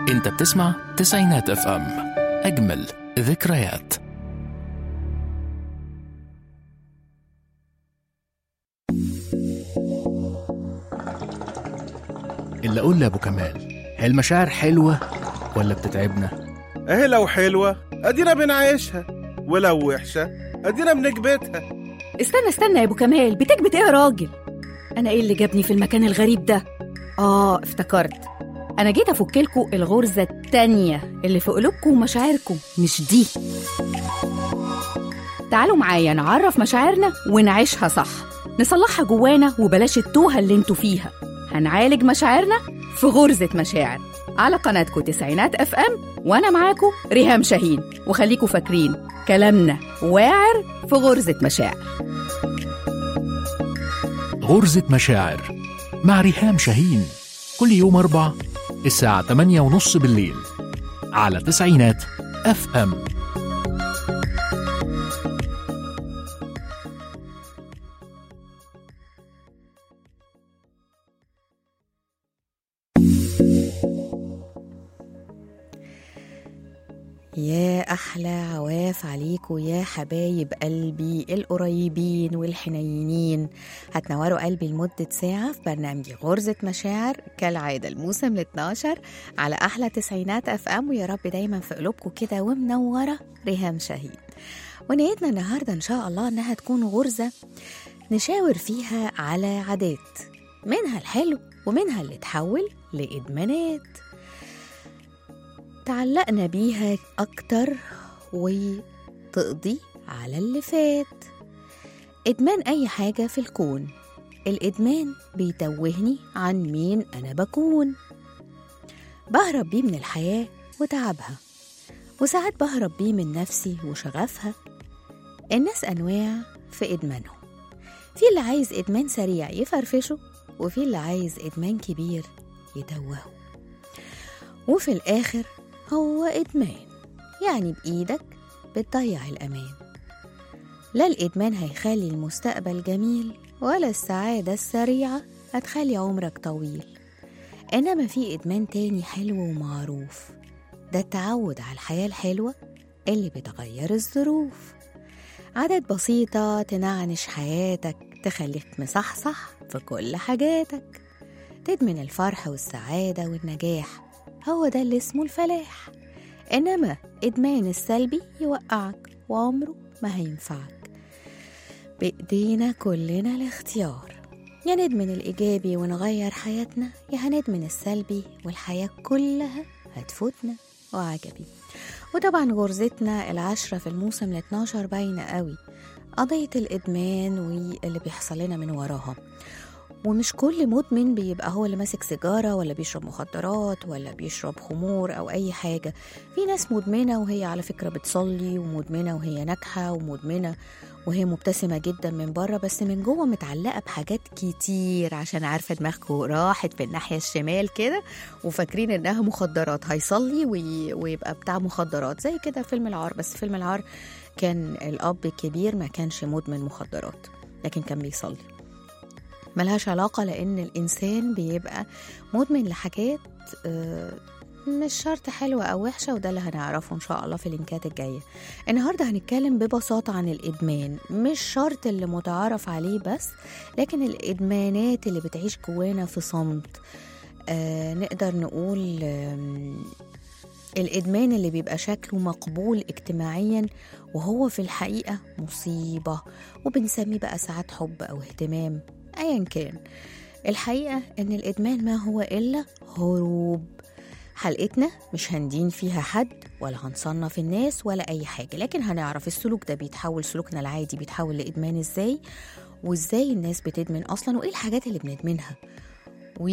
انت بتسمع تسعينات اف ام اجمل ذكريات اللي اقول لابو كمال هي المشاعر حلوه ولا بتتعبنا اهي لو حلوة ادينا بنعيشها ولو وحشة ادينا بنكبتها استنى استنى يا ابو كمال بتكبت ايه يا راجل انا ايه اللي جابني في المكان الغريب ده اه افتكرت انا جيت افكلكوا الغرزه التانية اللي في قلوبكم ومشاعركم مش دي تعالوا معايا نعرف مشاعرنا ونعيشها صح نصلحها جوانا وبلاش التوهه اللي انتوا فيها هنعالج مشاعرنا في غرزه مشاعر على قناتكم تسعينات اف ام وانا معاكم ريهام شاهين وخليكوا فاكرين كلامنا واعر في غرزه مشاعر غرزة مشاعر مع ريهام شاهين كل يوم أربع الساعة 8 ونص بالليل على تسعينات اف ام يا أحلى عواف عليكم يا حبايب قلبي القريبين والحنينين هتنوروا قلبي لمدة ساعة في برنامجي غرزة مشاعر كالعادة الموسم ال 12 على أحلى تسعينات أف أم ويا رب دايما في قلوبكم كده ومنورة ريهام شاهين ونيتنا النهاردة إن شاء الله إنها تكون غرزة نشاور فيها على عادات منها الحلو ومنها اللي تحول لإدمانات تعلقنا بيها أكتر وتقضي على اللي فات إدمان أي حاجة في الكون الإدمان بيتوهني عن مين أنا بكون بهرب بيه من الحياة وتعبها وساعات بهرب بيه من نفسي وشغفها الناس أنواع في إدمانهم في اللي عايز إدمان سريع يفرفشه وفي اللي عايز إدمان كبير يتوهه وفي الآخر هو إدمان يعني بإيدك بتضيع الأمان لا الإدمان هيخلي المستقبل جميل ولا السعادة السريعة هتخلي عمرك طويل إنما في إدمان تاني حلو ومعروف ده التعود على الحياة الحلوة اللي بتغير الظروف عادات بسيطة تنعنش حياتك تخليك مصحصح في كل حاجاتك تدمن الفرح والسعادة والنجاح هو ده اللي اسمه الفلاح إنما إدمان السلبي يوقعك وعمره ما هينفعك بإيدينا كلنا الاختيار يا ندمن الإيجابي ونغير حياتنا يا هندمن السلبي والحياة كلها هتفوتنا وعجبي وطبعا غرزتنا العشرة في الموسم ال 12 باينة قوي قضية الإدمان واللي بيحصل لنا من وراها ومش كل مدمن بيبقى هو اللي ماسك سيجارة ولا بيشرب مخدرات ولا بيشرب خمور أو أي حاجة في ناس مدمنة وهي على فكرة بتصلي ومدمنة وهي ناجحة ومدمنة وهي مبتسمة جدا من بره بس من جوه متعلقة بحاجات كتير عشان عارفة دماغكم راحت في الناحية الشمال كده وفاكرين إنها مخدرات هيصلي وي... ويبقى بتاع مخدرات زي كده فيلم العار بس فيلم العار كان الأب الكبير ما كانش مدمن مخدرات لكن كان بيصلي ملهاش علاقة لأن الإنسان بيبقى مدمن لحاجات آه، مش شرط حلوة أو وحشة وده اللي هنعرفه إن شاء الله في اللينكات الجاية النهاردة هنتكلم ببساطة عن الإدمان مش شرط اللي متعارف عليه بس لكن الإدمانات اللي بتعيش جوانا في صمت آه نقدر نقول آم، الإدمان اللي بيبقى شكله مقبول اجتماعيا وهو في الحقيقة مصيبة وبنسميه بقى ساعات حب أو اهتمام أيا كان الحقيقة إن الإدمان ما هو إلا هروب حلقتنا مش هندين فيها حد ولا هنصنف الناس ولا أي حاجة لكن هنعرف السلوك ده بيتحول سلوكنا العادي بيتحول لإدمان إزاي وإزاي الناس بتدمن أصلا وإيه الحاجات اللي بندمنها و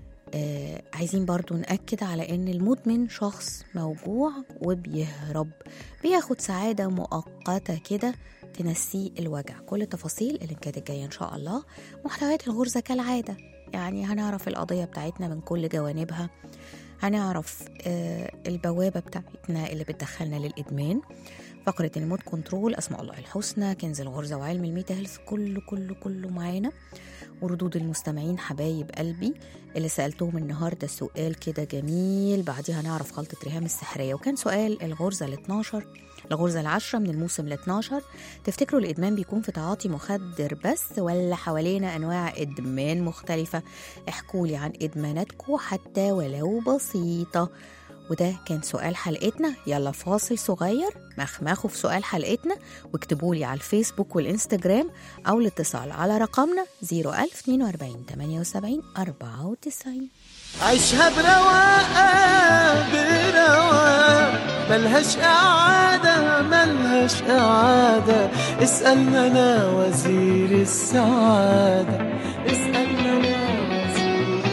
آه عايزين برضو نأكد على إن المدمن شخص موجوع وبيهرب بياخد سعادة مؤقتة كده تنسيه الوجع كل تفاصيل اللينكات الجاية إن شاء الله محتويات الغرزة كالعادة يعني هنعرف القضية بتاعتنا من كل جوانبها هنعرف آه، البوابة بتاعتنا اللي بتدخلنا للإدمان فقرة المود كنترول أسماء الله الحسنى كنز الغرزة وعلم الميتا هيلث كله كله كله معانا وردود المستمعين حبايب قلبي اللي سألتهم النهاردة سؤال كده جميل بعديها نعرف خلطة ريهام السحرية وكان سؤال الغرزة ال 12 الغرزة العشرة من الموسم ال 12 تفتكروا الإدمان بيكون في تعاطي مخدر بس ولا حوالينا أنواع إدمان مختلفة احكوا لي عن إدماناتكم حتى ولو بسيطة وده كان سؤال حلقتنا يلا فاصل صغير مخمخوا في سؤال حلقتنا واكتبوا لي على الفيسبوك والانستجرام او الاتصال على رقمنا 01042 78 94 عيشها برواقة برواق ملهاش قعادة ملهاش قعادة اسألنا أنا وزير السعادة اسألنا أنا وزير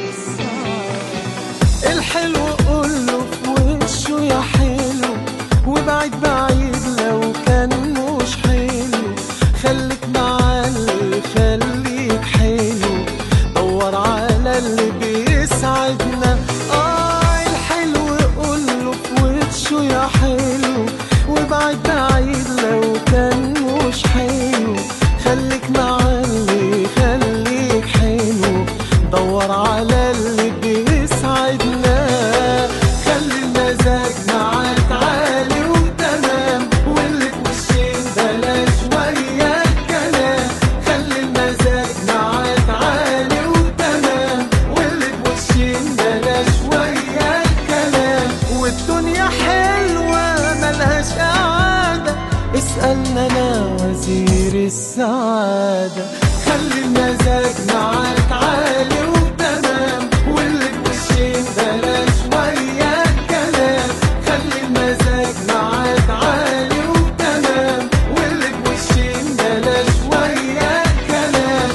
السعادة الحلو قوله في وشه يا حلو وبعيد بعيد لو كان مش حلو خليك مع اللي خليك حلو دور على اللي بيسعدنا اه الحلو قوله في وشه يا حلو وبعيد بعيد لو كان مش حلو خليك مع اللي خليك حلو دور على اللي بيسعدنا خلي المزاج معاك عالي وتمام واللي في وشين بلاش ويا كلام خلي المزاج معاك عالي وتمام واللي في وشين بلاش ويا كلام والدنيا حلوة ملهاش قعدة اسألنا أنا وزير السعادة خلي المزاج معاك عالي وتمام واللي في وشين بلاش ويا كلام خلي المزاج معاك عالي وتمام واللي في وشين بلاش ويا كلام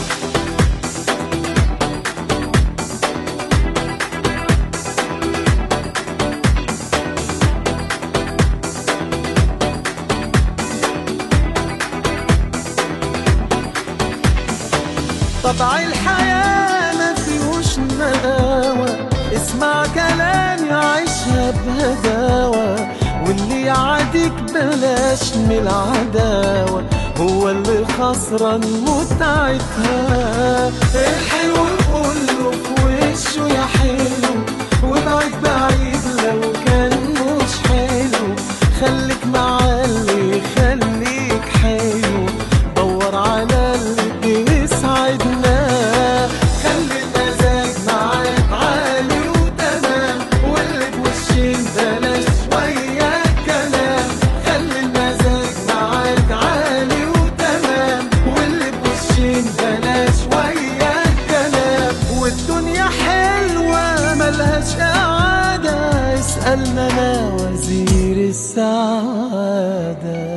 طبع الحياة ما فيهوش نقاوة اسمع كلامي عيشها بهداوة واللي يعاديك بلاش من العداوة هو اللي خسران متعتها الحلو كله في وشه يا حلو وبعيد بعيد لو كان مش حلو خليك مع اللي يخليك حلو دور على اللي بيسعدنا خلي المزاج معاك عالي وتمام واللي في وشين بلاش ويا كلام خلي المزاج معاك عالي وتمام واللي في وشين بلاش ويا كلام والدنيا حلوة ملهاش قعدة اسألنا أنا وزير السعادة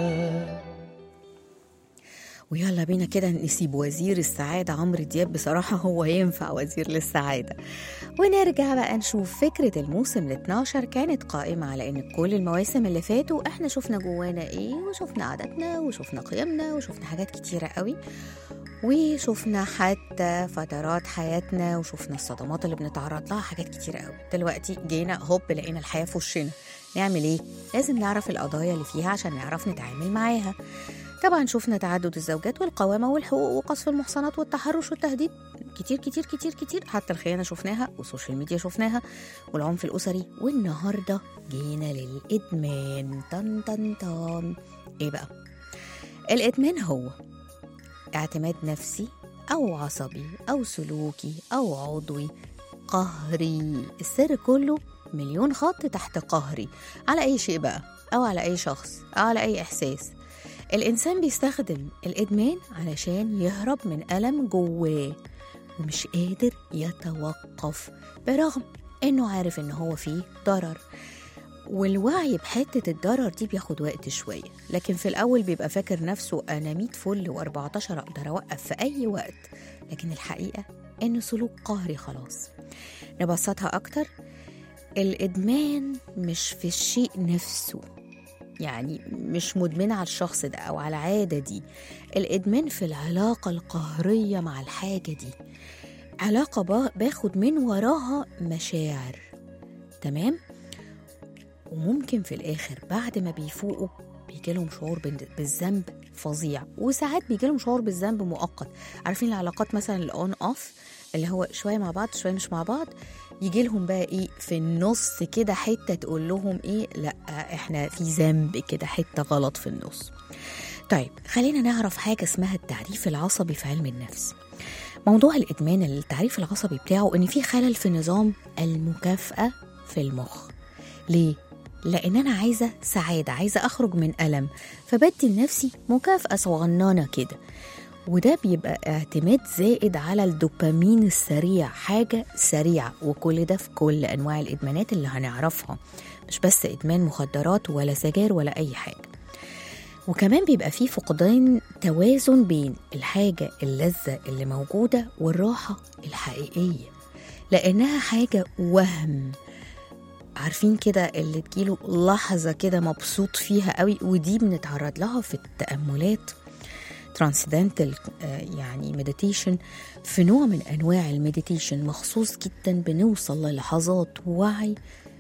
ويلا بينا كده نسيب وزير السعادة عمرو دياب بصراحة هو ينفع وزير للسعادة ونرجع بقى نشوف فكرة الموسم ال 12 كانت قائمة على إن كل المواسم اللي فاتوا إحنا شفنا جوانا إيه وشفنا عاداتنا وشفنا قيمنا وشفنا حاجات كتيرة قوي وشفنا حتى فترات حياتنا وشفنا الصدمات اللي بنتعرض لها حاجات كتيرة قوي دلوقتي جينا هوب لقينا الحياة في وشنا نعمل ايه؟ لازم نعرف القضايا اللي فيها عشان نعرف نتعامل معاها طبعا شفنا تعدد الزوجات والقوامة والحقوق وقصف المحصنات والتحرش والتهديد كتير كتير كتير كتير حتى الخيانة شفناها والسوشيال ميديا شفناها والعنف الأسري والنهاردة جينا للإدمان طن طن طن إيه بقى؟ الإدمان هو اعتماد نفسي أو عصبي أو سلوكي أو عضوي قهري السر كله مليون خط تحت قهري على أي شيء بقى أو على أي شخص أو على أي إحساس الإنسان بيستخدم الإدمان علشان يهرب من ألم جواه ومش قادر يتوقف برغم إنه عارف إن هو فيه ضرر والوعي بحتة الضرر دي بياخد وقت شوية لكن في الأول بيبقى فاكر نفسه أنا 100 فل و14 أقدر أوقف في أي وقت لكن الحقيقة إنه سلوك قهري خلاص نبسطها أكتر الإدمان مش في الشيء نفسه يعني مش مدمنة على الشخص ده أو على العادة دي الإدمان في العلاقة القهرية مع الحاجة دي علاقة با- باخد من وراها مشاعر تمام وممكن في الآخر بعد ما بيفوقوا بيجي لهم شعور بال- بالذنب فظيع وساعات بيجي لهم شعور بالذنب مؤقت عارفين العلاقات مثلا الاون اوف اللي هو شويه مع بعض شويه مش مع بعض يجي لهم بقى ايه في النص كده حته تقول لهم ايه لا احنا في ذنب كده حته غلط في النص طيب خلينا نعرف حاجه اسمها التعريف العصبي في علم النفس موضوع الادمان التعريف العصبي بتاعه ان في خلل في نظام المكافاه في المخ ليه لان انا عايزه سعاده عايزه اخرج من الم فبدي لنفسي مكافاه صغننه كده وده بيبقى اعتماد زائد على الدوبامين السريع حاجة سريعة وكل ده في كل أنواع الإدمانات اللي هنعرفها مش بس إدمان مخدرات ولا سجاير ولا أي حاجة وكمان بيبقى فيه فقدان توازن بين الحاجة اللذة اللي موجودة والراحة الحقيقية لأنها حاجة وهم عارفين كده اللي تجيله لحظة كده مبسوط فيها قوي ودي بنتعرض لها في التأملات ترانسدنتال يعني مديتيشن في نوع من انواع المديتيشن مخصوص جدا بنوصل للحظات وعي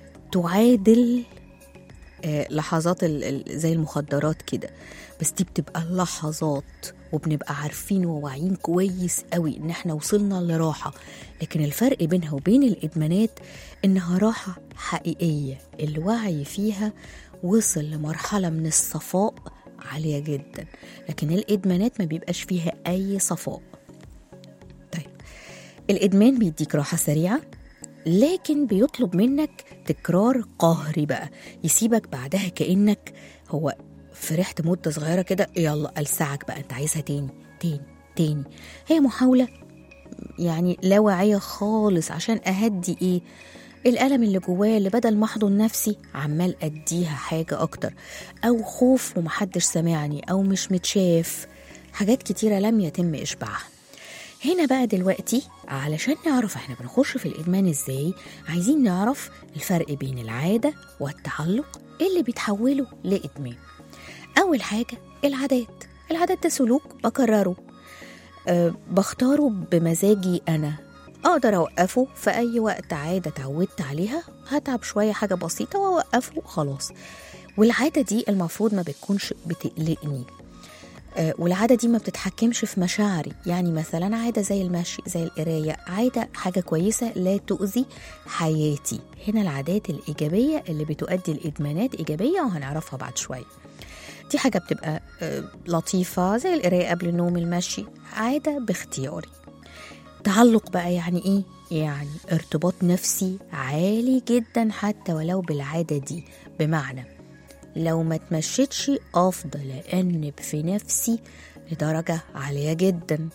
تعادل آه، لحظات ال- ال- زي المخدرات كده بس دي بتبقى لحظات وبنبقى عارفين وواعيين كويس قوي ان احنا وصلنا لراحة لكن الفرق بينها وبين الادمانات انها راحة حقيقية الوعي فيها وصل لمرحلة من الصفاء عالية جدا لكن الادمانات ما بيبقاش فيها اي صفاء طيب الادمان بيديك راحة سريعة لكن بيطلب منك تكرار قهري بقى يسيبك بعدها كأنك هو فرحت مدة صغيرة كده يلا ألسعك بقى أنت عايزها تاني تاني تاني هي محاولة يعني لا واعية خالص عشان أهدي إيه الألم اللي جواه اللي بدل ما أحضن نفسي عمال أديها حاجة أكتر أو خوف ومحدش سامعني أو مش متشاف حاجات كتيرة لم يتم إشباعها هنا بقى دلوقتي علشان نعرف احنا بنخش في الإدمان ازاي عايزين نعرف الفرق بين العادة والتعلق اللي بيتحولوا لإدمان أول حاجة العادات العادات ده سلوك بكرره أه بختاره بمزاجي أنا أقدر أوقفه في أي وقت عادة اتعودت عليها هتعب شوية حاجة بسيطة وأوقفه خلاص والعادة دي المفروض ما بتكونش بتقلقني آه، والعادة دي ما بتتحكمش في مشاعري يعني مثلا عادة زي المشي زي القراية عادة حاجة كويسة لا تؤذي حياتي هنا العادات الإيجابية اللي بتؤدي الإدمانات إيجابية وهنعرفها بعد شوية دي حاجة بتبقى آه، لطيفة زي القراية قبل النوم المشي عادة باختياري تعلق بقى يعني ايه يعني ارتباط نفسي عالي جدا حتى ولو بالعادة دي بمعنى لو ما تمشيتش افضل انب في نفسي لدرجة عالية جدا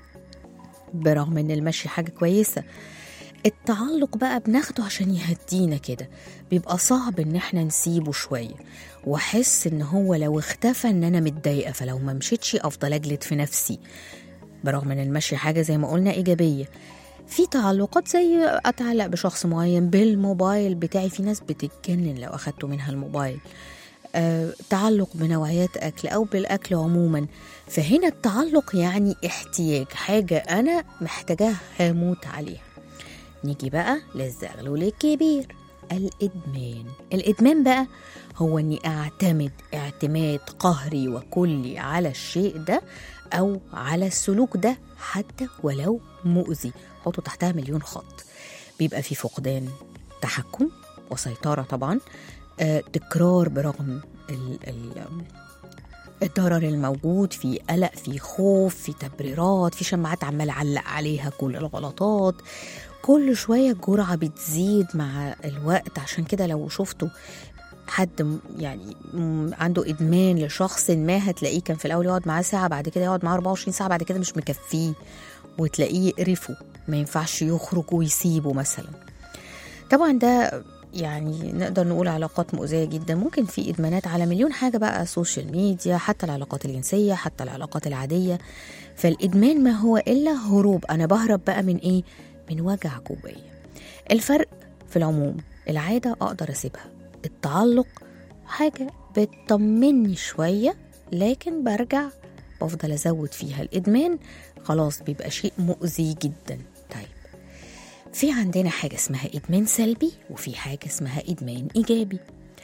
برغم ان المشي حاجة كويسة التعلق بقى بناخده عشان يهدينا كده بيبقى صعب ان احنا نسيبه شوية واحس ان هو لو اختفى ان انا متضايقة فلو ما مشيتش افضل اجلد في نفسي برغم ان المشي حاجة زي ما قلنا ايجابية في تعلقات زي اتعلق بشخص معين بالموبايل بتاعي في ناس بتتجنن لو اخدته منها الموبايل آه، تعلق بنوعيات اكل او بالاكل عموما فهنا التعلق يعني احتياج حاجه انا محتاجاها هموت عليها نيجي بقى للزغلول الكبير الادمان الادمان بقى هو اني اعتمد اعتماد قهري وكلي على الشيء ده او على السلوك ده حتى ولو مؤذي حطوا تحتها مليون خط بيبقى في فقدان تحكم وسيطره طبعا آه، تكرار برغم ال ال الضرر الموجود في قلق في خوف في تبريرات في شماعات عمال اعلق عليها كل الغلطات كل شويه الجرعه بتزيد مع الوقت عشان كده لو شفتوا حد م- يعني م- عنده ادمان لشخص ما هتلاقيه كان في الاول يقعد معاه ساعه بعد كده يقعد معاه 24 ساعه بعد كده مش مكفيه وتلاقيه يقرفه ما ينفعش يخرج ويسيبه مثلا طبعا ده يعني نقدر نقول علاقات مؤذية جدا ممكن في إدمانات على مليون حاجة بقى سوشيال ميديا حتى العلاقات الجنسية حتى العلاقات العادية فالإدمان ما هو إلا هروب أنا بهرب بقى من إيه؟ من وجع جوايا الفرق في العموم العادة أقدر أسيبها التعلق حاجة بتطمني شوية لكن برجع بفضل أزود فيها الإدمان خلاص بيبقى شيء مؤذي جدا طيب في عندنا حاجة اسمها إدمان سلبي وفي حاجة اسمها إدمان إيجابي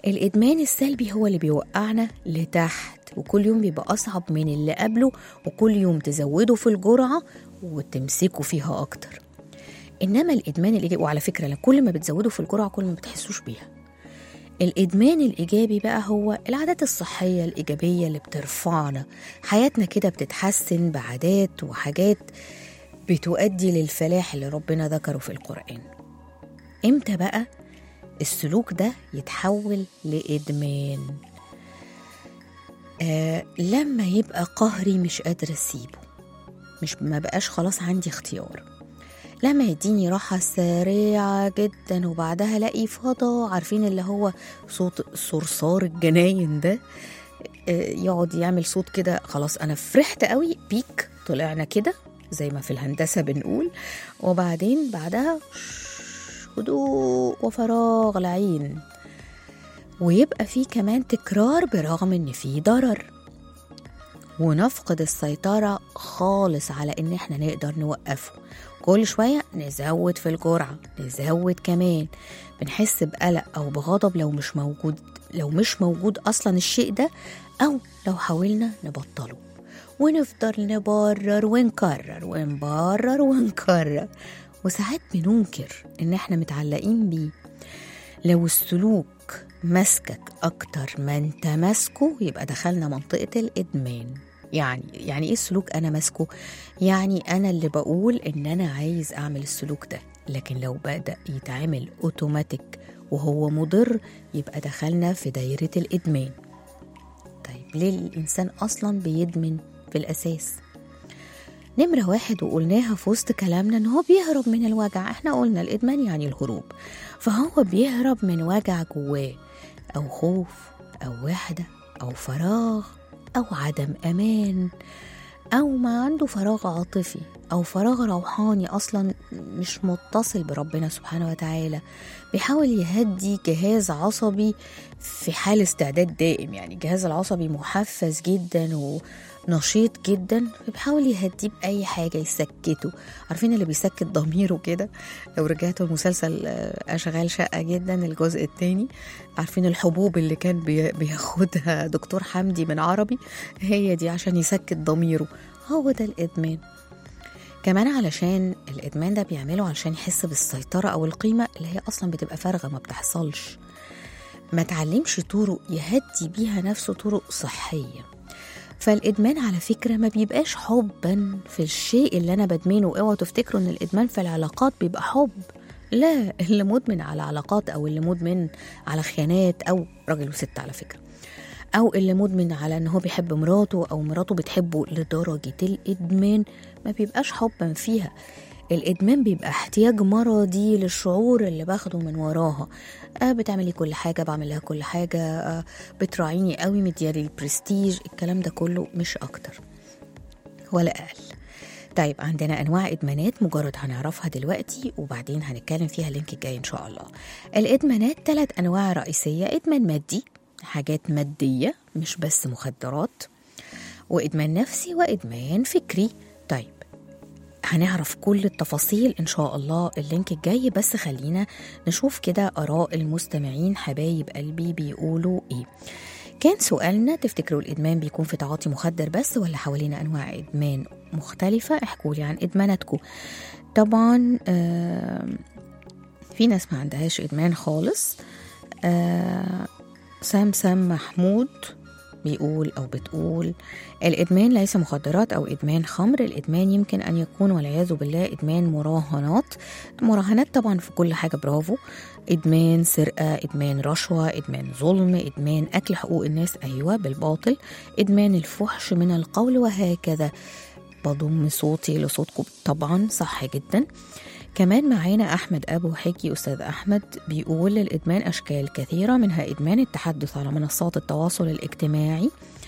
الإدمان السلبي هو اللي بيوقعنا لتحت وكل يوم بيبقى أصعب من اللي قبله وكل يوم تزوده في الجرعة وتمسكوا فيها أكتر إنما الإدمان الإيجابي وعلى فكرة كل ما بتزودوا في الجرعة كل ما بتحسوش بيها الإدمان الإيجابي بقى هو العادات الصحية الإيجابية اللي بترفعنا حياتنا كده بتتحسن بعادات وحاجات بتؤدي للفلاح اللي ربنا ذكره في القرآن إمتى بقى السلوك ده يتحول لإدمان آه لما يبقى قهري مش قادرة أسيبه مش ما بقاش خلاص عندي اختيار لما يديني راحة سريعة جدا وبعدها الاقي فضا عارفين اللي هو صوت صرصار الجناين ده آه، يقعد يعمل صوت كده خلاص انا فرحت قوي بيك طلعنا كده زي ما في الهندسة بنقول وبعدين بعدها هدوء وفراغ العين ويبقى فيه كمان تكرار برغم ان فيه ضرر ونفقد السيطرة خالص على ان احنا نقدر نوقفه كل شوية نزود في الجرعة نزود كمان بنحس بقلق أو بغضب لو مش موجود لو مش موجود أصلا الشيء ده أو لو حاولنا نبطله ونفضل نبرر ونكرر ونبرر ونكرر وساعات بننكر إن إحنا متعلقين بيه لو السلوك مسكك أكتر ما أنت ماسكه يبقى دخلنا منطقة الإدمان يعني يعني ايه السلوك انا ماسكه يعني انا اللي بقول ان انا عايز اعمل السلوك ده لكن لو بدا يتعمل اوتوماتيك وهو مضر يبقى دخلنا في دايره الادمان طيب ليه الانسان اصلا بيدمن في الاساس نمرة واحد وقلناها في وسط كلامنا ان هو بيهرب من الوجع احنا قلنا الادمان يعني الهروب فهو بيهرب من وجع جواه او خوف او وحدة او فراغ أو عدم أمان أو ما عنده فراغ عاطفي أو فراغ روحاني أصلا مش متصل بربنا سبحانه وتعالى بيحاول يهدي جهاز عصبي في حال استعداد دائم يعني الجهاز العصبي محفز جدا ونشيط جدا فبيحاول يهديه بأي حاجة يسكته عارفين اللي بيسكت ضميره كده لو رجعتوا المسلسل أشغال شقة جدا الجزء الثاني عارفين الحبوب اللي كان بي- بياخدها دكتور حمدي من عربي هي دي عشان يسكت ضميره هو ده الإدمان كمان علشان الإدمان ده بيعمله علشان يحس بالسيطرة أو القيمة اللي هي أصلا بتبقى فارغة ما بتحصلش ما تعلمش طرق يهدي بيها نفسه طرق صحية فالإدمان على فكرة ما بيبقاش حبا في الشيء اللي أنا بدمنه اوعوا تفتكروا إن الإدمان في العلاقات بيبقى حب لا اللي مدمن على علاقات أو اللي مدمن على خيانات أو راجل وست على فكرة أو اللي مدمن على إن هو بيحب مراته أو مراته بتحبه لدرجة الإدمان ما بيبقاش حبا فيها الإدمان بيبقى احتياج مرضي للشعور اللي باخده من وراها آه بتعملي كل حاجة بعمل لها كل حاجة آه بتراعيني قوي مديالي البرستيج الكلام ده كله مش أكتر ولا أقل طيب عندنا أنواع إدمانات مجرد هنعرفها دلوقتي وبعدين هنتكلم فيها اللينك الجاي إن شاء الله الإدمانات ثلاث أنواع رئيسية إدمان مادي حاجات مادية مش بس مخدرات وإدمان نفسي وإدمان فكري طيب هنعرف كل التفاصيل إن شاء الله اللينك الجاي بس خلينا نشوف كده آراء المستمعين حبايب قلبي بيقولوا إيه كان سؤالنا تفتكروا الإدمان بيكون في تعاطي مخدر بس ولا حوالينا أنواع إدمان مختلفة احكوا لي عن إدماناتكم طبعا آه في ناس ما عندهاش إدمان خالص آه سامسام محمود بيقول أو بتقول الإدمان ليس مخدرات أو إدمان خمر الإدمان يمكن أن يكون والعياذ بالله إدمان مراهنات مراهنات طبعا في كل حاجة برافو إدمان سرقة إدمان رشوة إدمان ظلم إدمان أكل حقوق الناس أيوة بالباطل إدمان الفحش من القول وهكذا بضم صوتي لصوتكم طبعا صح جدا كمان معانا أحمد أبو حكي أستاذ أحمد بيقول الإدمان أشكال كثيرة منها إدمان التحدث على منصات التواصل الاجتماعي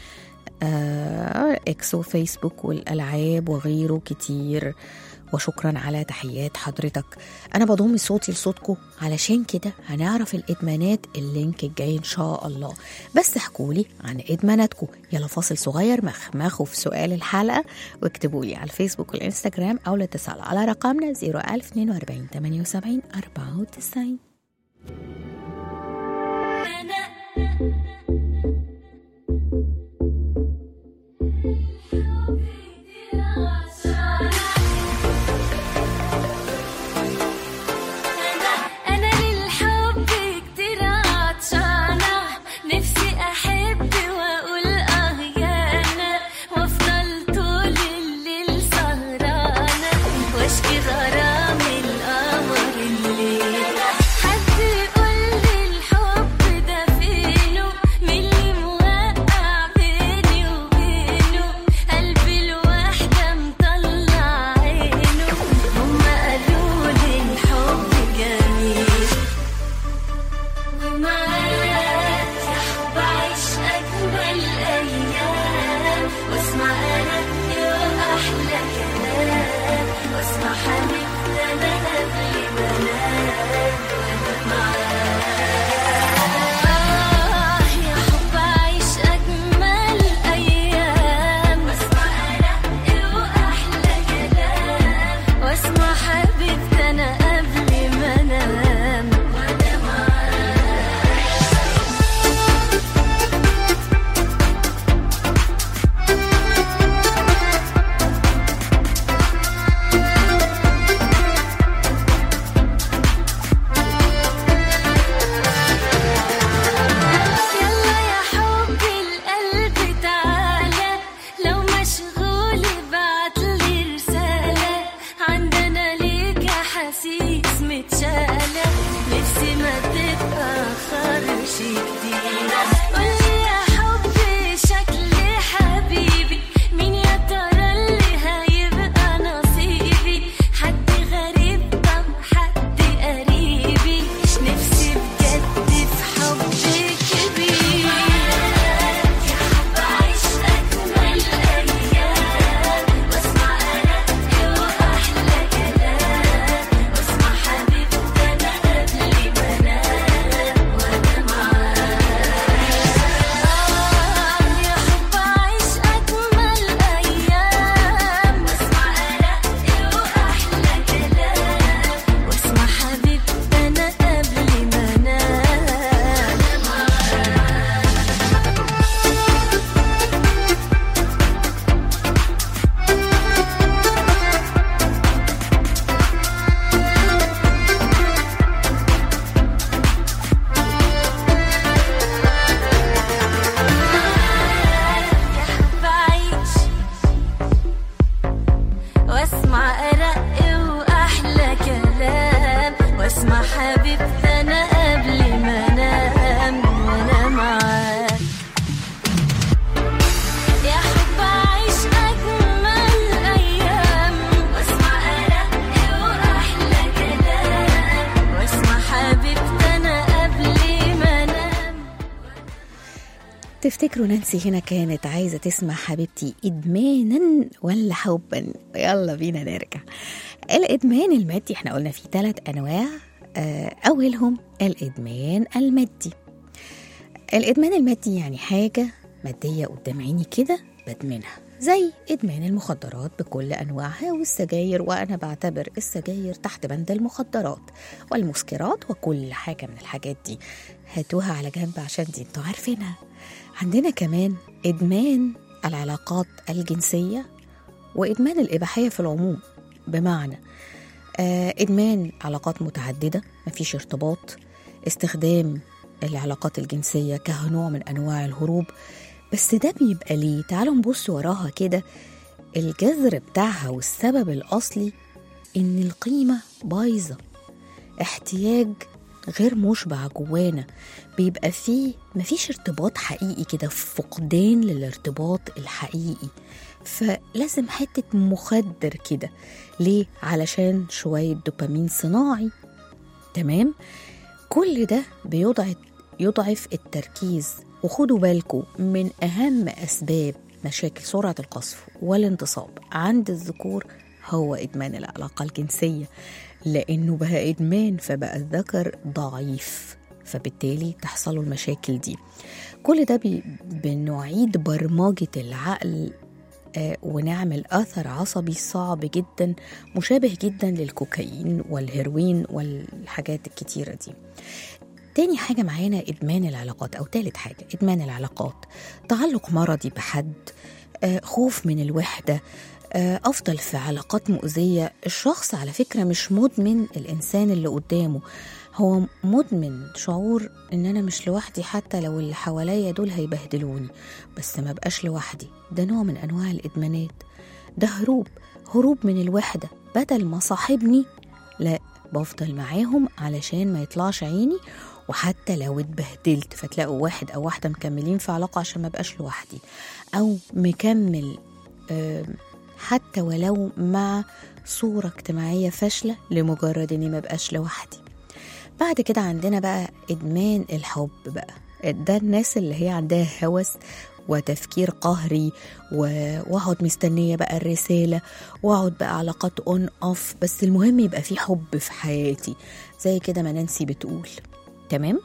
آه إكس وفيسبوك والألعاب وغيره كتير وشكرا على تحيات حضرتك أنا بضم صوتي لصوتكم علشان كده هنعرف الإدمانات اللينك الجاي إن شاء الله بس احكولي عن إدماناتكم يلا فاصل صغير مخمخوا في سؤال الحلقة واكتبوا لي على الفيسبوك والإنستجرام أو الاتصال على رقمنا 01042 78 94 أنا تفتكروا نانسي هنا كانت عايزة تسمع حبيبتي إدمانا ولا حبا يلا بينا نرجع الإدمان المادي احنا قلنا فيه ثلاث أنواع آه، أولهم الإدمان المادي الإدمان المادي يعني حاجة مادية قدام عيني كده بدمنها زي إدمان المخدرات بكل أنواعها والسجاير وأنا بعتبر السجاير تحت بند المخدرات والمسكرات وكل حاجة من الحاجات دي هاتوها على جنب عشان دي انتوا عارفينها عندنا كمان إدمان العلاقات الجنسية وإدمان الإباحية في العموم بمعنى آه، إدمان علاقات متعددة مفيش ارتباط استخدام العلاقات الجنسية كنوع من أنواع الهروب بس ده بيبقى ليه تعالوا نبص وراها كده الجذر بتاعها والسبب الأصلي إن القيمة بايظة احتياج غير مشبع جوانا بيبقى فيه مفيش ارتباط حقيقي كده فقدان للارتباط الحقيقي فلازم حتة مخدر كده ليه؟ علشان شوية دوبامين صناعي تمام؟ كل ده بيضعف يضعف التركيز وخدوا بالكم من أهم أسباب مشاكل سرعة القصف والانتصاب عند الذكور هو إدمان العلاقة الجنسية لأنه بقى إدمان فبقى الذكر ضعيف فبالتالي تحصلوا المشاكل دي كل ده بي بنعيد برمجة العقل آه، ونعمل أثر عصبي صعب جدا مشابه جدا للكوكايين والهيروين والحاجات الكتيرة دي تاني حاجة معانا إدمان العلاقات أو تالت حاجة إدمان العلاقات تعلق مرضي بحد آه، خوف من الوحدة آه، أفضل في علاقات مؤذية الشخص على فكرة مش مدمن الإنسان اللي قدامه هو مدمن شعور إن أنا مش لوحدي حتى لو اللي حواليا دول هيبهدلوني بس ما بقاش لوحدي ده نوع من أنواع الإدمانات ده هروب هروب من الوحدة بدل ما صاحبني لا بفضل معاهم علشان ما يطلعش عيني وحتى لو اتبهدلت فتلاقوا واحد او واحده مكملين في علاقه عشان ما بقاش لوحدي او مكمل آم، حتى ولو مع صوره اجتماعيه فاشله لمجرد اني ما بقاش لوحدي بعد كده عندنا بقى ادمان الحب بقى ده الناس اللي هي عندها هوس وتفكير قهري و- واقعد مستنيه بقى الرساله واقعد بقى علاقات اون اوف بس المهم يبقى في حب في حياتي زي كده ما نانسي بتقول تمام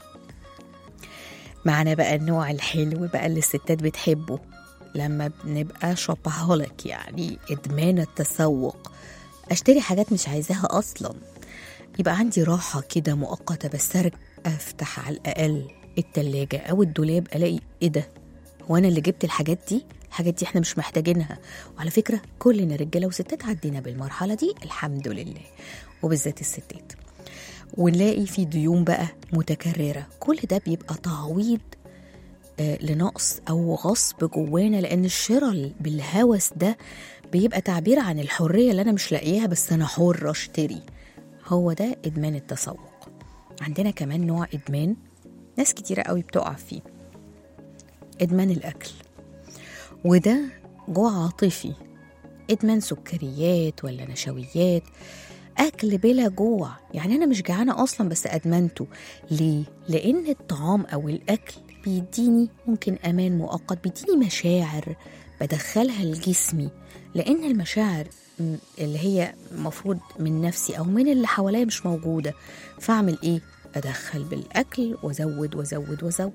معنا بقى النوع الحلو بقى اللي الستات بتحبه لما بنبقى شوبaholic يعني ادمان التسوق اشتري حاجات مش عايزاها اصلا يبقى عندي راحه كده مؤقته بس ارجع افتح على الاقل التلاجة او الدولاب الاقي ايه ده هو انا اللي جبت الحاجات دي الحاجات دي احنا مش محتاجينها وعلى فكره كلنا رجاله وستات عدينا بالمرحله دي الحمد لله وبالذات الستات ونلاقي في ديون بقى متكررة كل ده بيبقى تعويض آه، لنقص أو غصب جوانا لأن الشراء بالهوس ده بيبقى تعبير عن الحرية اللي أنا مش لاقياها بس أنا حر أشتري هو ده إدمان التسوق عندنا كمان نوع إدمان ناس كتيرة قوي بتقع فيه إدمان الأكل وده جوع عاطفي إدمان سكريات ولا نشويات أكل بلا جوع يعني أنا مش جعانة أصلا بس أدمنته ليه؟ لأن الطعام أو الأكل بيديني ممكن أمان مؤقت بيديني مشاعر بدخلها لجسمي لأن المشاعر م- اللي هي مفروض من نفسي أو من اللي حواليا مش موجودة فأعمل إيه؟ أدخل بالأكل وأزود وأزود وأزود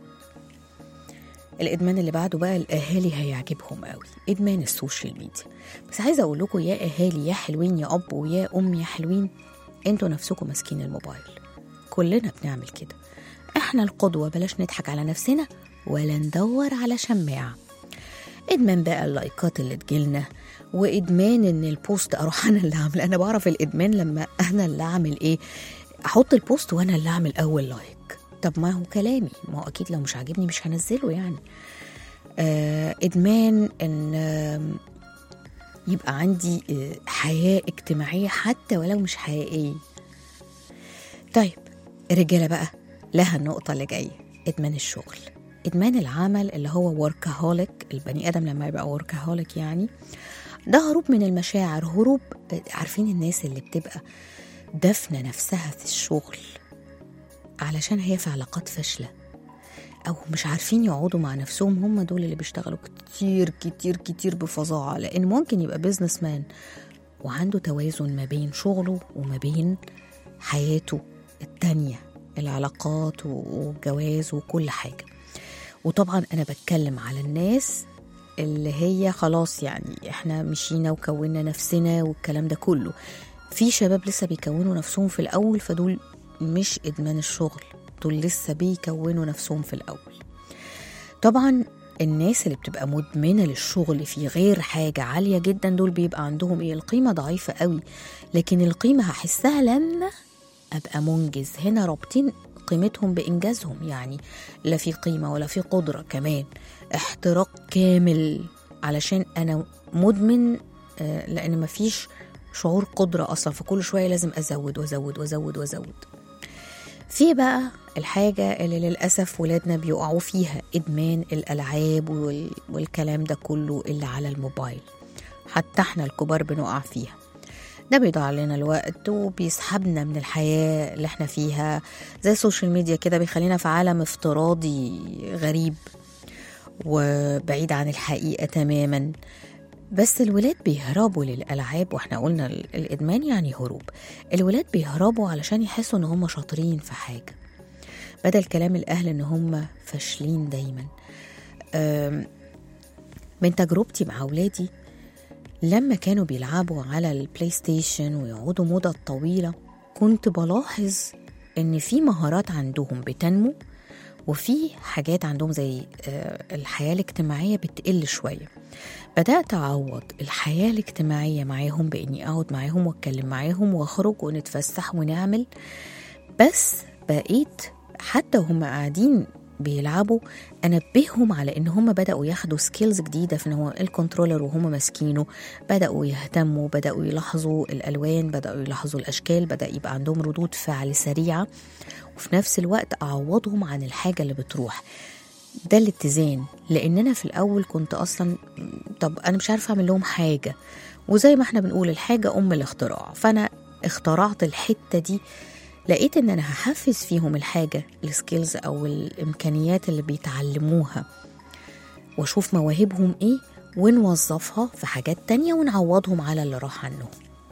الادمان اللي بعده بقى الاهالي هيعجبهم قوي ادمان السوشيال ميديا بس عايزه اقول لكم يا اهالي يا حلوين يا اب ويا ام يا حلوين انتوا نفسكم ماسكين الموبايل كلنا بنعمل كده احنا القدوه بلاش نضحك على نفسنا ولا ندور على شماعه ادمان بقى اللايكات اللي تجيلنا وادمان ان البوست اروح انا اللي اعمل انا بعرف الادمان لما انا اللي اعمل ايه احط البوست وانا اللي اعمل اول لايك طب ما هو كلامي ما هو اكيد لو مش عاجبني مش هنزله يعني آه ادمان ان آم، يبقى عندي آه، حياه اجتماعيه حتى ولو مش حقيقيه طيب الرجاله بقى لها النقطه اللي جايه ادمان الشغل ادمان العمل اللي هو وركهوليك البني ادم لما يبقى وركهوليك يعني ده هروب من المشاعر هروب عارفين الناس اللي بتبقى دفنه نفسها في الشغل علشان هي في علاقات فاشله او مش عارفين يقعدوا مع نفسهم هم دول اللي بيشتغلوا كتير كتير كتير بفظاعه لان ممكن يبقى بيزنس مان وعنده توازن ما بين شغله وما بين حياته التانية العلاقات والجواز وكل حاجة وطبعا أنا بتكلم على الناس اللي هي خلاص يعني احنا مشينا وكونا نفسنا والكلام ده كله في شباب لسه بيكونوا نفسهم في الأول فدول مش إدمان الشغل دول لسه بيكونوا نفسهم في الأول طبعا الناس اللي بتبقى مدمنة للشغل في غير حاجة عالية جدا دول بيبقى عندهم ايه القيمة ضعيفة قوي لكن القيمة هحسها لما أبقى منجز هنا رابطين قيمتهم بإنجازهم يعني لا في قيمة ولا في قدرة كمان احتراق كامل علشان أنا مدمن آه، لأن مفيش شعور قدرة أصلا فكل شوية لازم أزود وأزود وأزود وأزود في بقى الحاجة اللي للأسف ولادنا بيقعوا فيها إدمان الألعاب وال- والكلام ده كله اللي على الموبايل حتى احنا الكبار بنقع فيها ده بيضيع لنا الوقت وبيسحبنا من الحياة اللي احنا فيها زي السوشيال ميديا كده بيخلينا في عالم افتراضي غريب وبعيد عن الحقيقة تماما بس الولاد بيهربوا للألعاب واحنا قلنا ال- الإدمان يعني هروب الولاد بيهربوا علشان يحسوا إن هم شاطرين في حاجة بدل كلام الأهل إن هم فاشلين دايما أم، من تجربتي مع أولادي لما كانوا بيلعبوا على البلاي ستيشن ويقعدوا مدة طويلة كنت بلاحظ إن في مهارات عندهم بتنمو وفي حاجات عندهم زي آه، الحياة الاجتماعية بتقل شوية بدأت أعوض الحياة الاجتماعية معاهم بإني أقعد معاهم وأتكلم معاهم وأخرج ونتفسح ونعمل بس بقيت حتى وهم قاعدين بيلعبوا انبههم على ان هم بداوا ياخدوا سكيلز جديده في ان هو الكنترولر وهم ماسكينه بداوا يهتموا بداوا يلاحظوا الالوان بداوا يلاحظوا الاشكال بدا يبقى عندهم ردود فعل سريعه وفي نفس الوقت اعوضهم عن الحاجه اللي بتروح ده الاتزان لان انا في الاول كنت اصلا طب انا مش عارفه اعمل لهم حاجه وزي ما احنا بنقول الحاجه ام الاختراع فانا اخترعت الحته دي لقيت ان انا هحفز فيهم الحاجه السكيلز او الامكانيات اللي بيتعلموها واشوف مواهبهم ايه ونوظفها في حاجات تانية ونعوضهم على اللي راح عنهم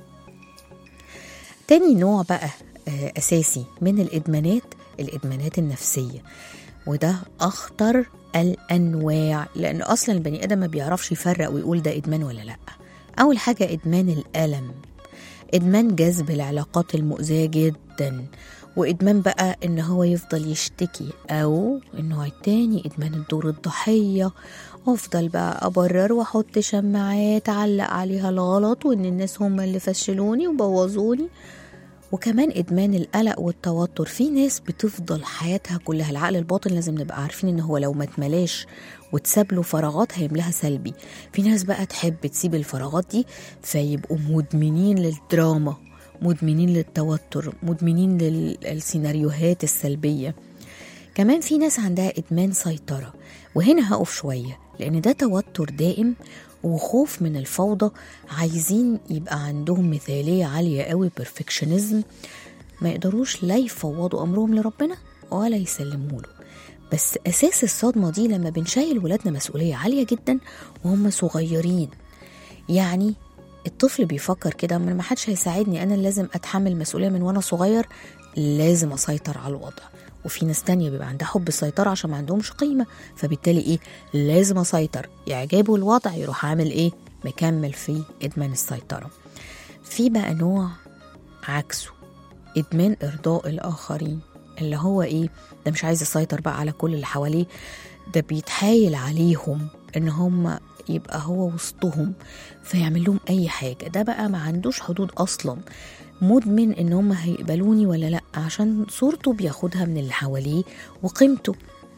تاني نوع بقى آه، أساسي من الإدمانات الإدمانات النفسية وده أخطر الأنواع لأن أصلا البني آدم ما بيعرفش يفرق ويقول ده إدمان ولا لأ أول حاجة إدمان الألم إدمان جذب العلاقات المؤذية جدا وإدمان بقى إن هو يفضل يشتكي أو النوع التاني إدمان الدور الضحية وأفضل بقى أبرر وأحط شماعات أعلق عليها الغلط وإن الناس هم اللي فشلوني وبوظوني وكمان إدمان القلق والتوتر في ناس بتفضل حياتها كلها العقل الباطن لازم نبقى عارفين إن هو لو ما اتملاش وتساب له فراغات هيملاها سلبي في ناس بقى تحب تسيب الفراغات دي فيبقوا مدمنين للدراما مدمنين للتوتر مدمنين للسيناريوهات السلبية كمان في ناس عندها إدمان سيطرة وهنا هقف شوية لأن ده توتر دائم وخوف من الفوضى عايزين يبقى عندهم مثالية عالية قوي بيرفكشنزم ما يقدروش لا يفوضوا أمرهم لربنا ولا يسلموا له بس أساس الصدمة دي لما بنشيل ولادنا مسؤولية عالية جدا وهم صغيرين يعني الطفل بيفكر كده ما حدش هيساعدني أنا اللي لازم أتحمل مسؤولية من وأنا صغير لازم أسيطر على الوضع وفي ناس تانية بيبقى عندها حب السيطرة عشان ما عندهمش قيمة فبالتالي إيه لازم أسيطر يعجبه الوضع يروح عامل إيه مكمل في إدمان السيطرة في بقى نوع عكسه إدمان إرضاء الآخرين اللي هو إيه ده مش عايز يسيطر بقى على كل اللي حواليه ده بيتحايل عليهم إن هم يبقى هو وسطهم فيعمل لهم أي حاجة ده بقى ما عندوش حدود أصلا مدمن إن هم هيقبلوني ولا لأ عشان صورته بياخدها من اللي حواليه وقيمته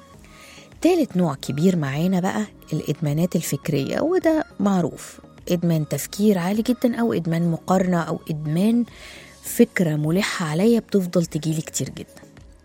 تالت نوع كبير معانا بقى الإدمانات الفكرية وده معروف إدمان تفكير عالي جدا أو إدمان مقارنة أو إدمان فكرة ملحة عليا بتفضل تجيلي كتير جدا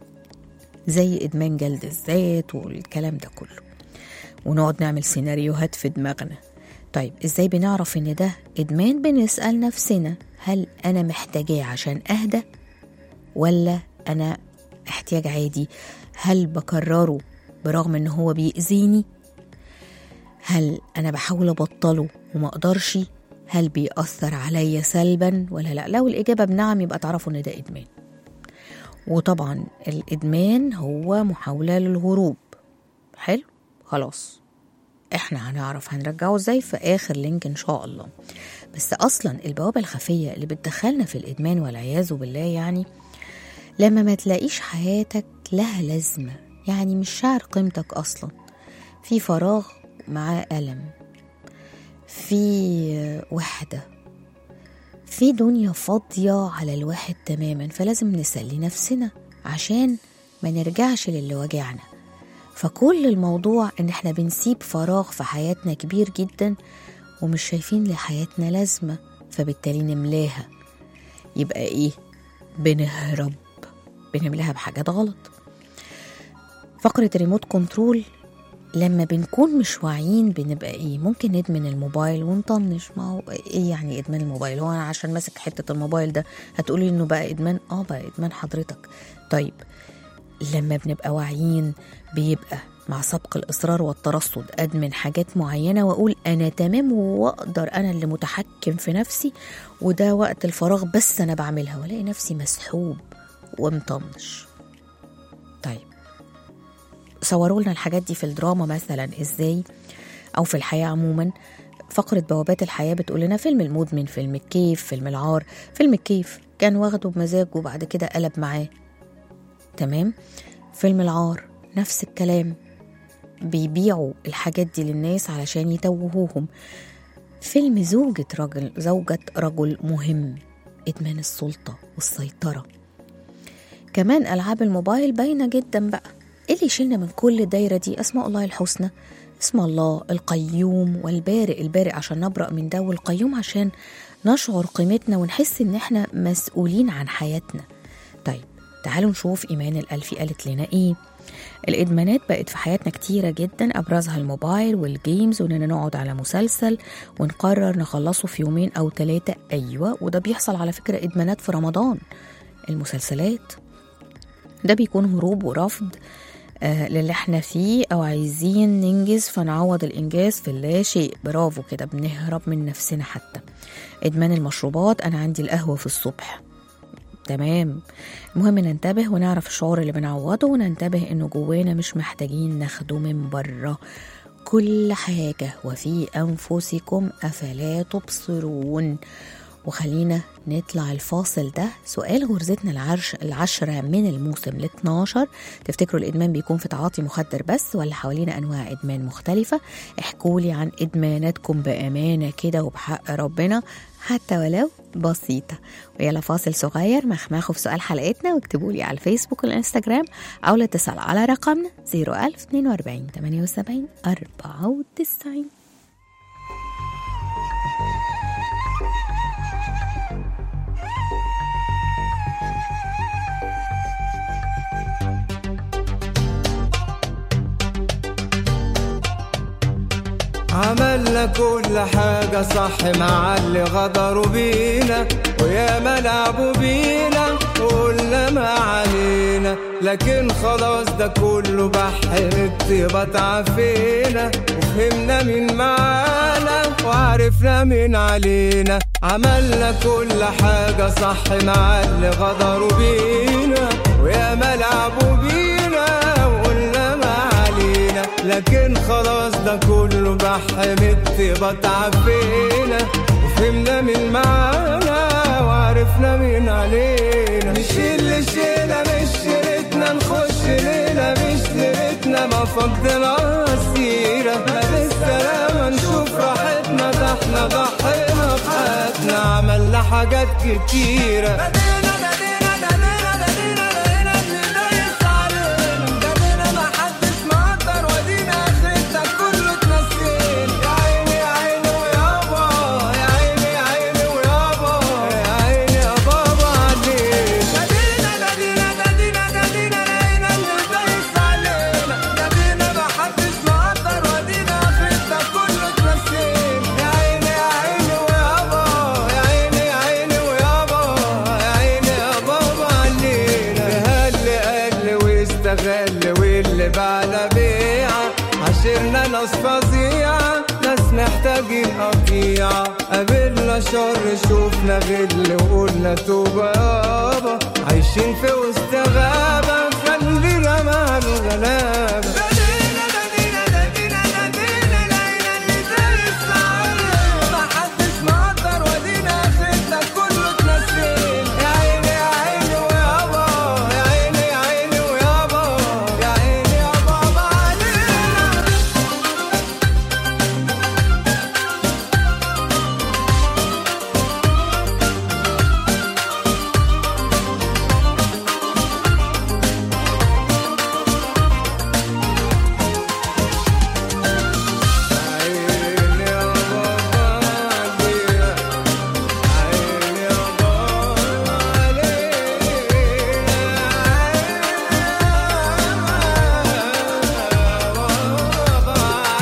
زي إدمان جلد الذات والكلام ده كله ونقعد نعمل سيناريوهات في دماغنا طيب إزاي بنعرف إن ده إدمان بنسأل نفسنا هل أنا محتاجاه عشان أهدى ولا أنا احتياج عادي هل بكرره برغم ان هو بيأذيني هل انا بحاول ابطله وما اقدرش هل بيأثر عليا سلبا ولا لا لو الإجابة بنعم يبقى تعرفوا إن ده إدمان وطبعا الإدمان هو محاولة للهروب حلو خلاص احنا هنعرف هنرجعه ازاي في آخر لينك إن شاء الله بس أصلا البوابة الخفية اللي بتدخلنا في الإدمان والعياذ بالله يعني لما ما تلاقيش حياتك لها لازمة يعني مش شاعر قيمتك أصلا في فراغ معاه ألم في وحدة في دنيا فاضية على الواحد تماما فلازم نسلي نفسنا عشان ما نرجعش للي وجعنا فكل الموضوع ان احنا بنسيب فراغ في حياتنا كبير جدا ومش شايفين لحياتنا لازمة فبالتالي نملاها يبقى ايه بنهرب بنملاها بحاجات غلط فقرة ريموت كنترول لما بنكون مش واعيين بنبقى ايه ممكن ندمن الموبايل ونطنش ما هو ايه يعني ادمان الموبايل هو انا عشان ماسك حته الموبايل ده هتقولي انه بقى ادمان اه بقى ادمان حضرتك طيب لما بنبقى واعيين بيبقى مع سبق الاصرار والترصد ادمن حاجات معينه واقول انا تمام واقدر انا اللي متحكم في نفسي وده وقت الفراغ بس انا بعملها والاقي نفسي مسحوب ومطنش طيب صوروا لنا الحاجات دي في الدراما مثلا ازاي او في الحياه عموما فقرة بوابات الحياة بتقول لنا فيلم المدمن فيلم الكيف فيلم العار فيلم الكيف كان واخده بمزاجه وبعد كده قلب معاه تمام فيلم العار نفس الكلام بيبيعوا الحاجات دي للناس علشان يتوهوهم فيلم زوجة رجل زوجة رجل مهم إدمان السلطة والسيطرة كمان ألعاب الموبايل باينة جدا بقى إيه اللي يشيلنا من كل الدايرة دي أسماء الله الحسنى اسم الله القيوم والبارئ البارئ عشان نبرأ من ده والقيوم عشان نشعر قيمتنا ونحس إن إحنا مسؤولين عن حياتنا طيب تعالوا نشوف إيمان الألفي قالت لنا إيه الإدمانات بقت في حياتنا كتيرة جدا أبرزها الموبايل والجيمز وإننا نقعد على مسلسل ونقرر نخلصه في يومين أو ثلاثة أيوة وده بيحصل على فكرة إدمانات في رمضان المسلسلات ده بيكون هروب ورفض آه للي احنا فيه او عايزين ننجز فنعوض الانجاز في اللا شيء برافو كده بنهرب من نفسنا حتى ادمان المشروبات انا عندي القهوه في الصبح تمام المهم ننتبه ونعرف الشعور اللي بنعوضه وننتبه انه جوانا مش محتاجين ناخده من بره كل حاجة وفي أنفسكم أفلا تبصرون وخلينا نطلع الفاصل ده سؤال غرزتنا العرش العشرة من الموسم ال 12 تفتكروا الإدمان بيكون في تعاطي مخدر بس ولا حوالينا أنواع إدمان مختلفة احكوا لي عن إدماناتكم بأمانة كده وبحق ربنا حتى ولو بسيطة ويلا فاصل صغير مخمخوا في سؤال حلقتنا واكتبوا لي على الفيسبوك والإنستجرام أو الاتصال على رقمنا 01042 78 94 عملنا كل حاجة صح مع اللي غدروا بينا ويا ما لعبوا بينا وقلنا ما علينا لكن خلاص ده كله بحر الطيبة تعافينا وفهمنا مين معانا وعرفنا مين علينا عملنا كل حاجة صح مع اللي غدروا بينا ويا ما لعبوا بينا وقلنا ما علينا لكن خلاص ده كله بحر الطيبة تعافينا وفهمنا مين معانا وعرفنا مين علينا نشيل شيلة مش شيلتنا نخش ليلة مش ليلتنا ما فضنا سيرة ما بالسلامة نشوف راحتنا ده احنا ضحينا في حياتنا عملنا حاجات كتيرة استغل واللي بعلى بيه ناس فظيعة ناس محتاجين قطيعة قابلنا شر شوفنا غل وقلنا توبة يابا عايشين في وسط غابة خلينا مع الغلابة محدش مقدر ودينا اخرتنا كله اتنسين يا عيني يا عيني ويابا يا عيني يا عيني ويابا يا عيني يا بابا علينا عيني يا بابا علينا عيني يا بابا علينا بابا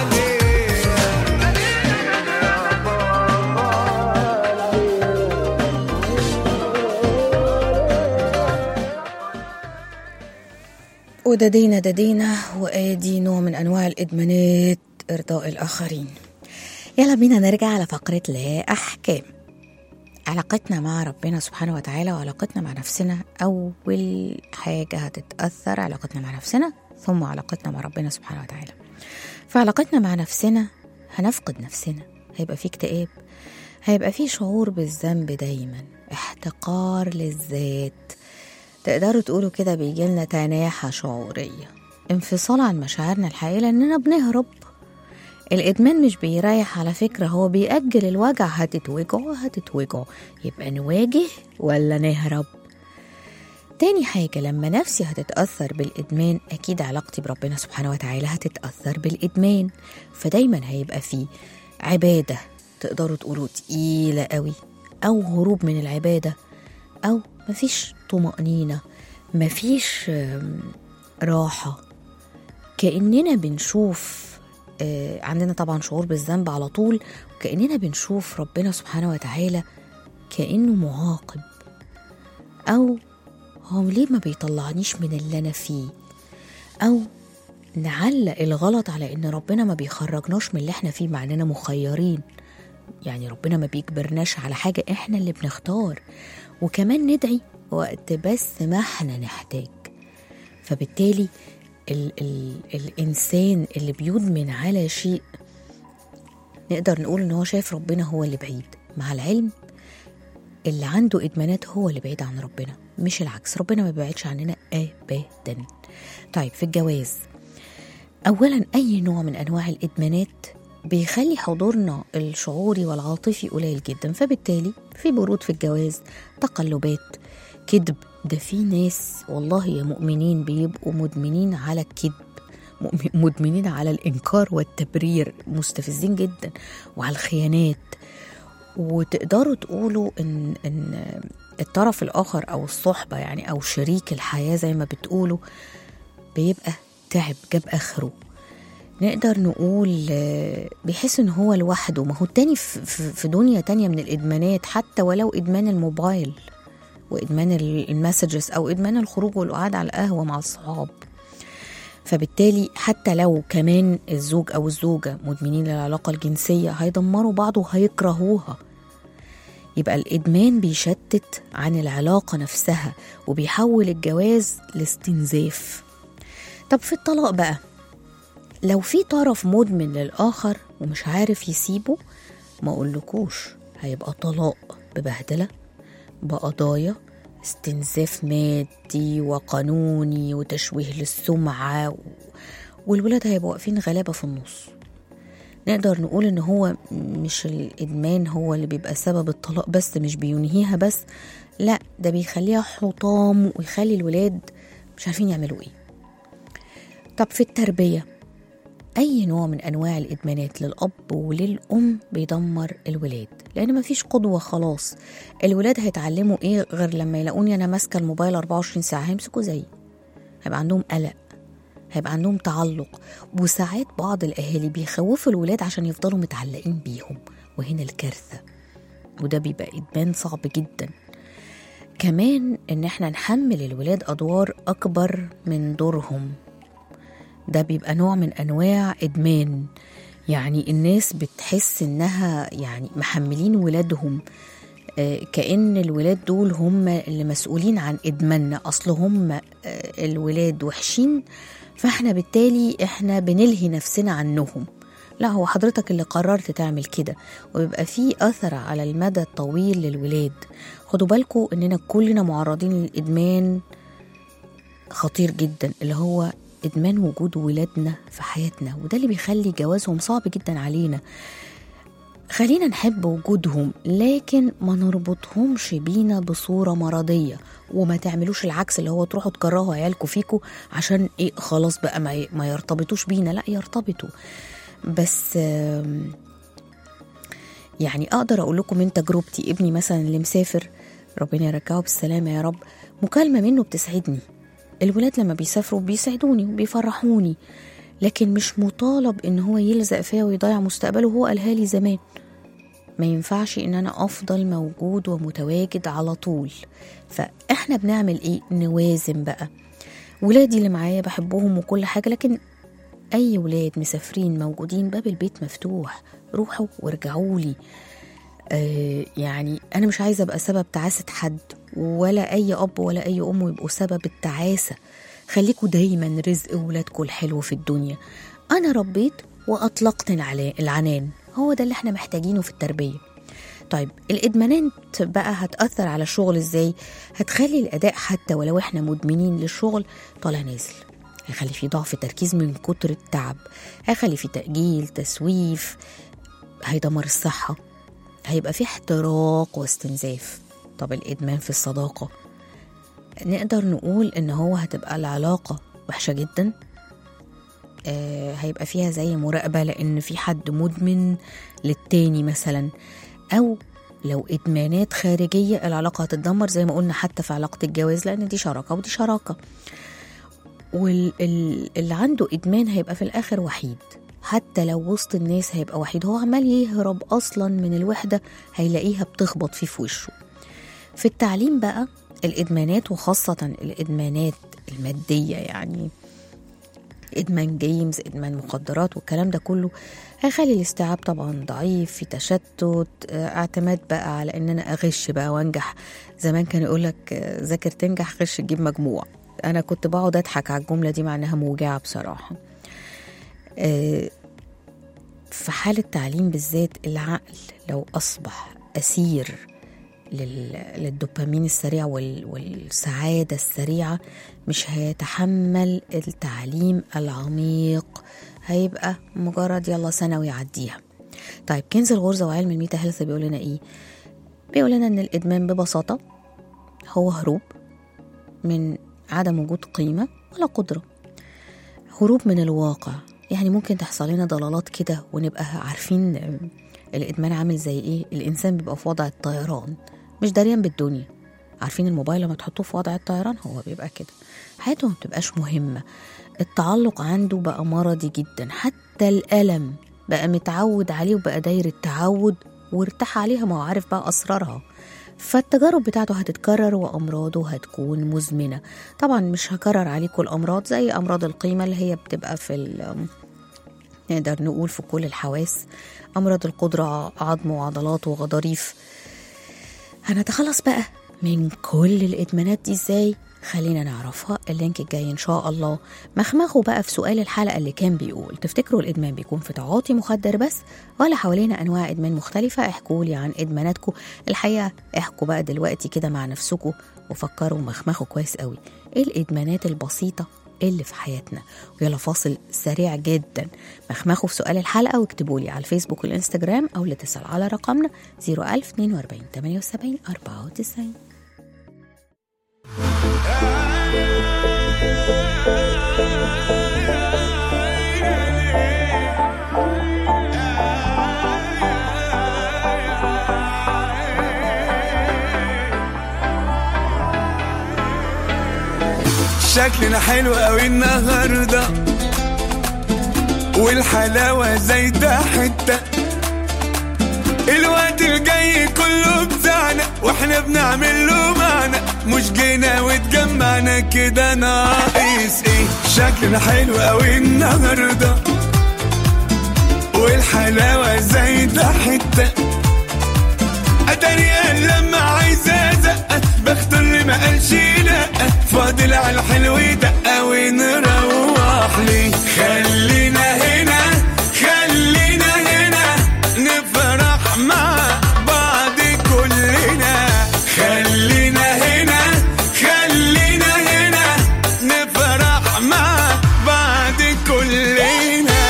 وددينا ددينا وادي نوع من انواع الادمانات ارضاء الاخرين يلا بينا نرجع على فقره لا احكام علاقتنا مع ربنا سبحانه وتعالى وعلاقتنا مع نفسنا اول حاجه هتتاثر علاقتنا مع نفسنا ثم علاقتنا مع ربنا سبحانه وتعالى فعلاقتنا مع نفسنا هنفقد نفسنا هيبقى في اكتئاب هيبقى في شعور بالذنب دايما احتقار للذات تقدروا تقولوا كده بيجيلنا تناحة شعورية انفصال عن مشاعرنا الحقيقية لأننا بنهرب الإدمان مش بيريح على فكرة هو بيأجل الوجع هتتوجعوا هتتوجعوا يبقى نواجه ولا نهرب تاني حاجة لما نفسي هتتأثر بالإدمان أكيد علاقتي بربنا سبحانه وتعالى هتتأثر بالإدمان فدايما هيبقى فيه عبادة تقدروا تقولوا تقيلة قوي أو هروب من العبادة أو مفيش طمأنينة مفيش آم، راحة كأننا بنشوف آه، عندنا طبعا شعور بالذنب على طول وكأننا بنشوف ربنا سبحانه وتعالى كأنه معاقب أو هو ليه ما بيطلعنيش من اللي أنا فيه أو نعلق الغلط على إن ربنا ما بيخرجناش من اللي احنا فيه مع إننا مخيرين يعني ربنا ما بيجبرناش على حاجة احنا اللي بنختار وكمان ندعي وقت بس ما احنا نحتاج فبالتالي ال ال الإنسان اللي بيدمن على شيء نقدر نقول إن هو شايف ربنا هو اللي بعيد مع العلم اللي عنده إدمانات هو اللي بعيد عن ربنا مش العكس ربنا ما بيبعدش عننا أبدا طيب في الجواز أولا أي نوع من أنواع الإدمانات بيخلي حضورنا الشعوري والعاطفي قليل جدا فبالتالي في برود في الجواز تقلبات كذب ده في ناس والله يا مؤمنين بيبقوا مدمنين على الكذب مؤمن- مدمنين على الإنكار والتبرير مستفزين جدا وعلى الخيانات وتقدروا تقولوا إن إن الطرف الآخر أو الصحبة يعني أو شريك الحياة زي ما بتقولوا بيبقى تعب جاب آخره نقدر نقول آه، بيحس ان هو لوحده ما هو التاني في- في في دنيا تانية من الادمانات حتى ولو ادمان الموبايل وادمان ال- المسجز او ادمان الخروج والقعاد على القهوه مع الصحاب فبالتالي حتى لو كمان الزوج او الزوجه مدمنين للعلاقه الجنسيه هيدمروا بعض وهيكرهوها يبقى الادمان بيشتت عن العلاقه نفسها وبيحول الجواز لاستنزاف طب في الطلاق بقى لو في طرف مدمن للآخر ومش عارف يسيبه ما أقولكوش هيبقى طلاق ببهدلة بقضايا استنزاف مادي وقانوني وتشويه للسمعة و... والولاد هيبقوا واقفين غلابة في النص نقدر نقول ان هو مش الادمان هو اللي بيبقى سبب الطلاق بس مش بينهيها بس لا ده بيخليها حطام ويخلي الولاد مش عارفين يعملوا ايه طب في التربيه أي نوع من أنواع الإدمانات للأب وللأم بيدمر الولاد لأن مفيش قدوة خلاص الولاد هيتعلموا إيه غير لما يلاقوني أنا ماسكة الموبايل 24 ساعة هيمسكوا زيي هيبقى عندهم قلق هيبقى عندهم تعلق وساعات بعض الأهالي بيخوفوا الولاد عشان يفضلوا متعلقين بيهم وهنا الكارثة وده بيبقى إدمان صعب جدا كمان إن إحنا نحمل الولاد أدوار أكبر من دورهم ده بيبقى نوع من انواع ادمان يعني الناس بتحس انها يعني محملين ولادهم آه، كأن الولاد دول هم اللي مسؤولين عن إدماننا أصل هم آه، الولاد وحشين فاحنا بالتالي احنا بنلهي نفسنا عنهم لا هو حضرتك اللي قررت تعمل كده ويبقى في أثر على المدى الطويل للولاد خدوا بالكم إننا كلنا معرضين للإدمان خطير جدا اللي هو إدمان وجود ولادنا في حياتنا وده اللي بيخلي جوازهم صعب جدا علينا خلينا نحب وجودهم لكن ما نربطهمش بينا بصورة مرضية وما تعملوش العكس اللي هو تروحوا تكرهوا عيالكم فيكم عشان ايه خلاص بقى ما, ي- ما يرتبطوش بينا لا يرتبطوا بس آم، يعني اقدر اقول لكم من تجربتي ابني مثلا اللي مسافر ربنا يرجعه بالسلامة يا رب مكالمة منه بتسعدني الولاد لما بيسافروا بيسعدوني وبيفرحوني لكن مش مطالب ان هو يلزق فيا ويضيع مستقبله هو قالها لي زمان ما ينفعش ان انا افضل موجود ومتواجد على طول فاحنا بنعمل ايه نوازن بقى ولادي اللي معايا بحبهم وكل حاجه لكن اي ولاد مسافرين موجودين باب البيت مفتوح روحوا وارجعوا لي آه يعني انا مش عايزه ابقى سبب تعاسه حد ولا اي اب ولا اي ام يبقوا سبب التعاسه خليكوا دايما رزق ولادكم الحلو في الدنيا انا ربيت واطلقت العلا- العنان هو ده اللي احنا محتاجينه في التربيه طيب الادمانات بقى هتاثر على الشغل ازاي هتخلي الاداء حتى ولو احنا مدمنين للشغل طالع نازل هيخلي في ضعف تركيز من كتر التعب هيخلي في تاجيل تسويف هيدمر الصحه هيبقى في احتراق واستنزاف طب الادمان في الصداقه نقدر نقول ان هو هتبقى العلاقه وحشه جدا آه هيبقى فيها زي مراقبه لان في حد مدمن للتاني مثلا او لو ادمانات خارجيه العلاقه هتتدمر زي ما قلنا حتى في علاقه الجواز لان دي شراكه ودي شراكه واللي عنده ادمان هيبقى في الاخر وحيد حتى لو وسط الناس هيبقى وحيد هو عمال يهرب اصلا من الوحده هيلاقيها بتخبط فيه في وشه في التعليم بقى الادمانات وخاصه الادمانات الماديه يعني ادمان جيمز ادمان مخدرات والكلام ده كله هيخلي الاستيعاب طبعا ضعيف في تشتت آه، اعتماد بقى على ان انا اغش بقى وانجح زمان كان يقول لك ذاكر تنجح غش تجيب مجموع انا كنت بقعد اضحك على الجمله دي مع انها موجعه بصراحه آه، في حال التعليم بالذات العقل لو اصبح اسير لل- للدوبامين السريع وال- والسعادة السريعة مش هيتحمل التعليم العميق هيبقى مجرد يلا سنة ويعديها طيب كنز الغرزة وعلم الميتا هيلث بيقول لنا ايه بيقول لنا ان الادمان ببساطة هو هروب من عدم وجود قيمة ولا قدرة هروب من الواقع يعني ممكن تحصل لنا ضلالات كده ونبقى عارفين الادمان عامل زي ايه الانسان بيبقى في وضع الطيران مش داريان بالدنيا عارفين الموبايل لما تحطوه في وضع الطيران هو بيبقى كده حياته ما بتبقاش مهمة التعلق عنده بقى مرضي جدا حتى الألم بقى متعود عليه وبقى داير التعود وارتاح عليها ما هو عارف بقى أسرارها فالتجارب بتاعته هتتكرر وأمراضه هتكون مزمنة طبعا مش هكرر عليكم الأمراض زي أمراض القيمة اللي هي بتبقى في ال- نقدر نقول في كل الحواس أمراض القدرة عظم وعضلات وغضاريف هنتخلص بقى من كل الإدمانات دي إزاي؟ خلينا نعرفها اللينك الجاي إن شاء الله مخمخه بقى في سؤال الحلقة اللي كان بيقول تفتكروا الإدمان بيكون في تعاطي مخدر بس ولا حوالينا أنواع إدمان مختلفة احكوا لي عن إدماناتكم الحقيقة احكوا بقى دلوقتي كده مع نفسكم وفكروا مخمخوا كويس قوي إيه الإدمانات البسيطة اللي في حياتنا ويلا فاصل سريع جدا مخمخوا في سؤال الحلقة واكتبوا لي على الفيسبوك والإنستجرام أو الاتصال على رقمنا 01042 78 94 شكلنا حلو قوي النهارده والحلاوه زايده حته الوقت الجاي كله بتاعنا واحنا بنعمل له معنى مش جينا واتجمعنا كده ناقص ايه وشكلنا حلو قوي النهارده والحلاوة زايدة حتة أتاري لما عايزة زقة بختار اللي ما قالش لأ فاضل على الحلو دقة ونروح ليه خلينا هنا خلينا هنا نفرح مع بعض كلنا خلينا هنا خلينا هنا نفرح مع بعض كلنا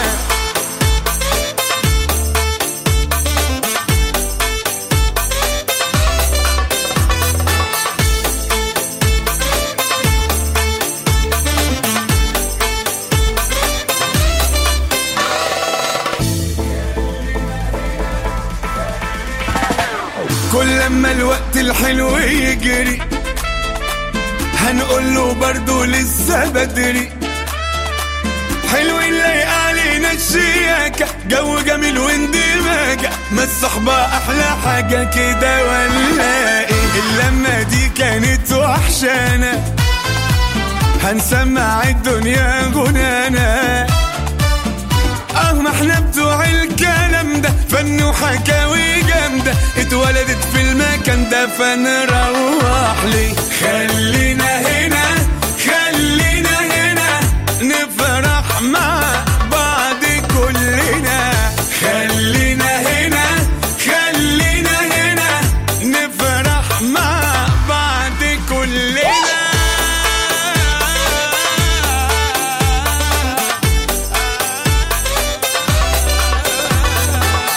كل لما الوقت الحلو يجري هنقول له برضه لسه بدري حلو نلاقي علينا الشياكة جو جميل واندماجة ما الصحبة أحلى حاجة كده ولا إيه اللمة دي كانت وحشانة هنسمع الدنيا غنانا اه ما احنا بتوع الكلام ده فن وحكاوي جامدة اتولدت في المكان ده فنروح ليه خلينا هنا خلينا هنا نفرح مع بعض كلنا خلينا هنا خلينا هنا نفرح مع بعض كلنا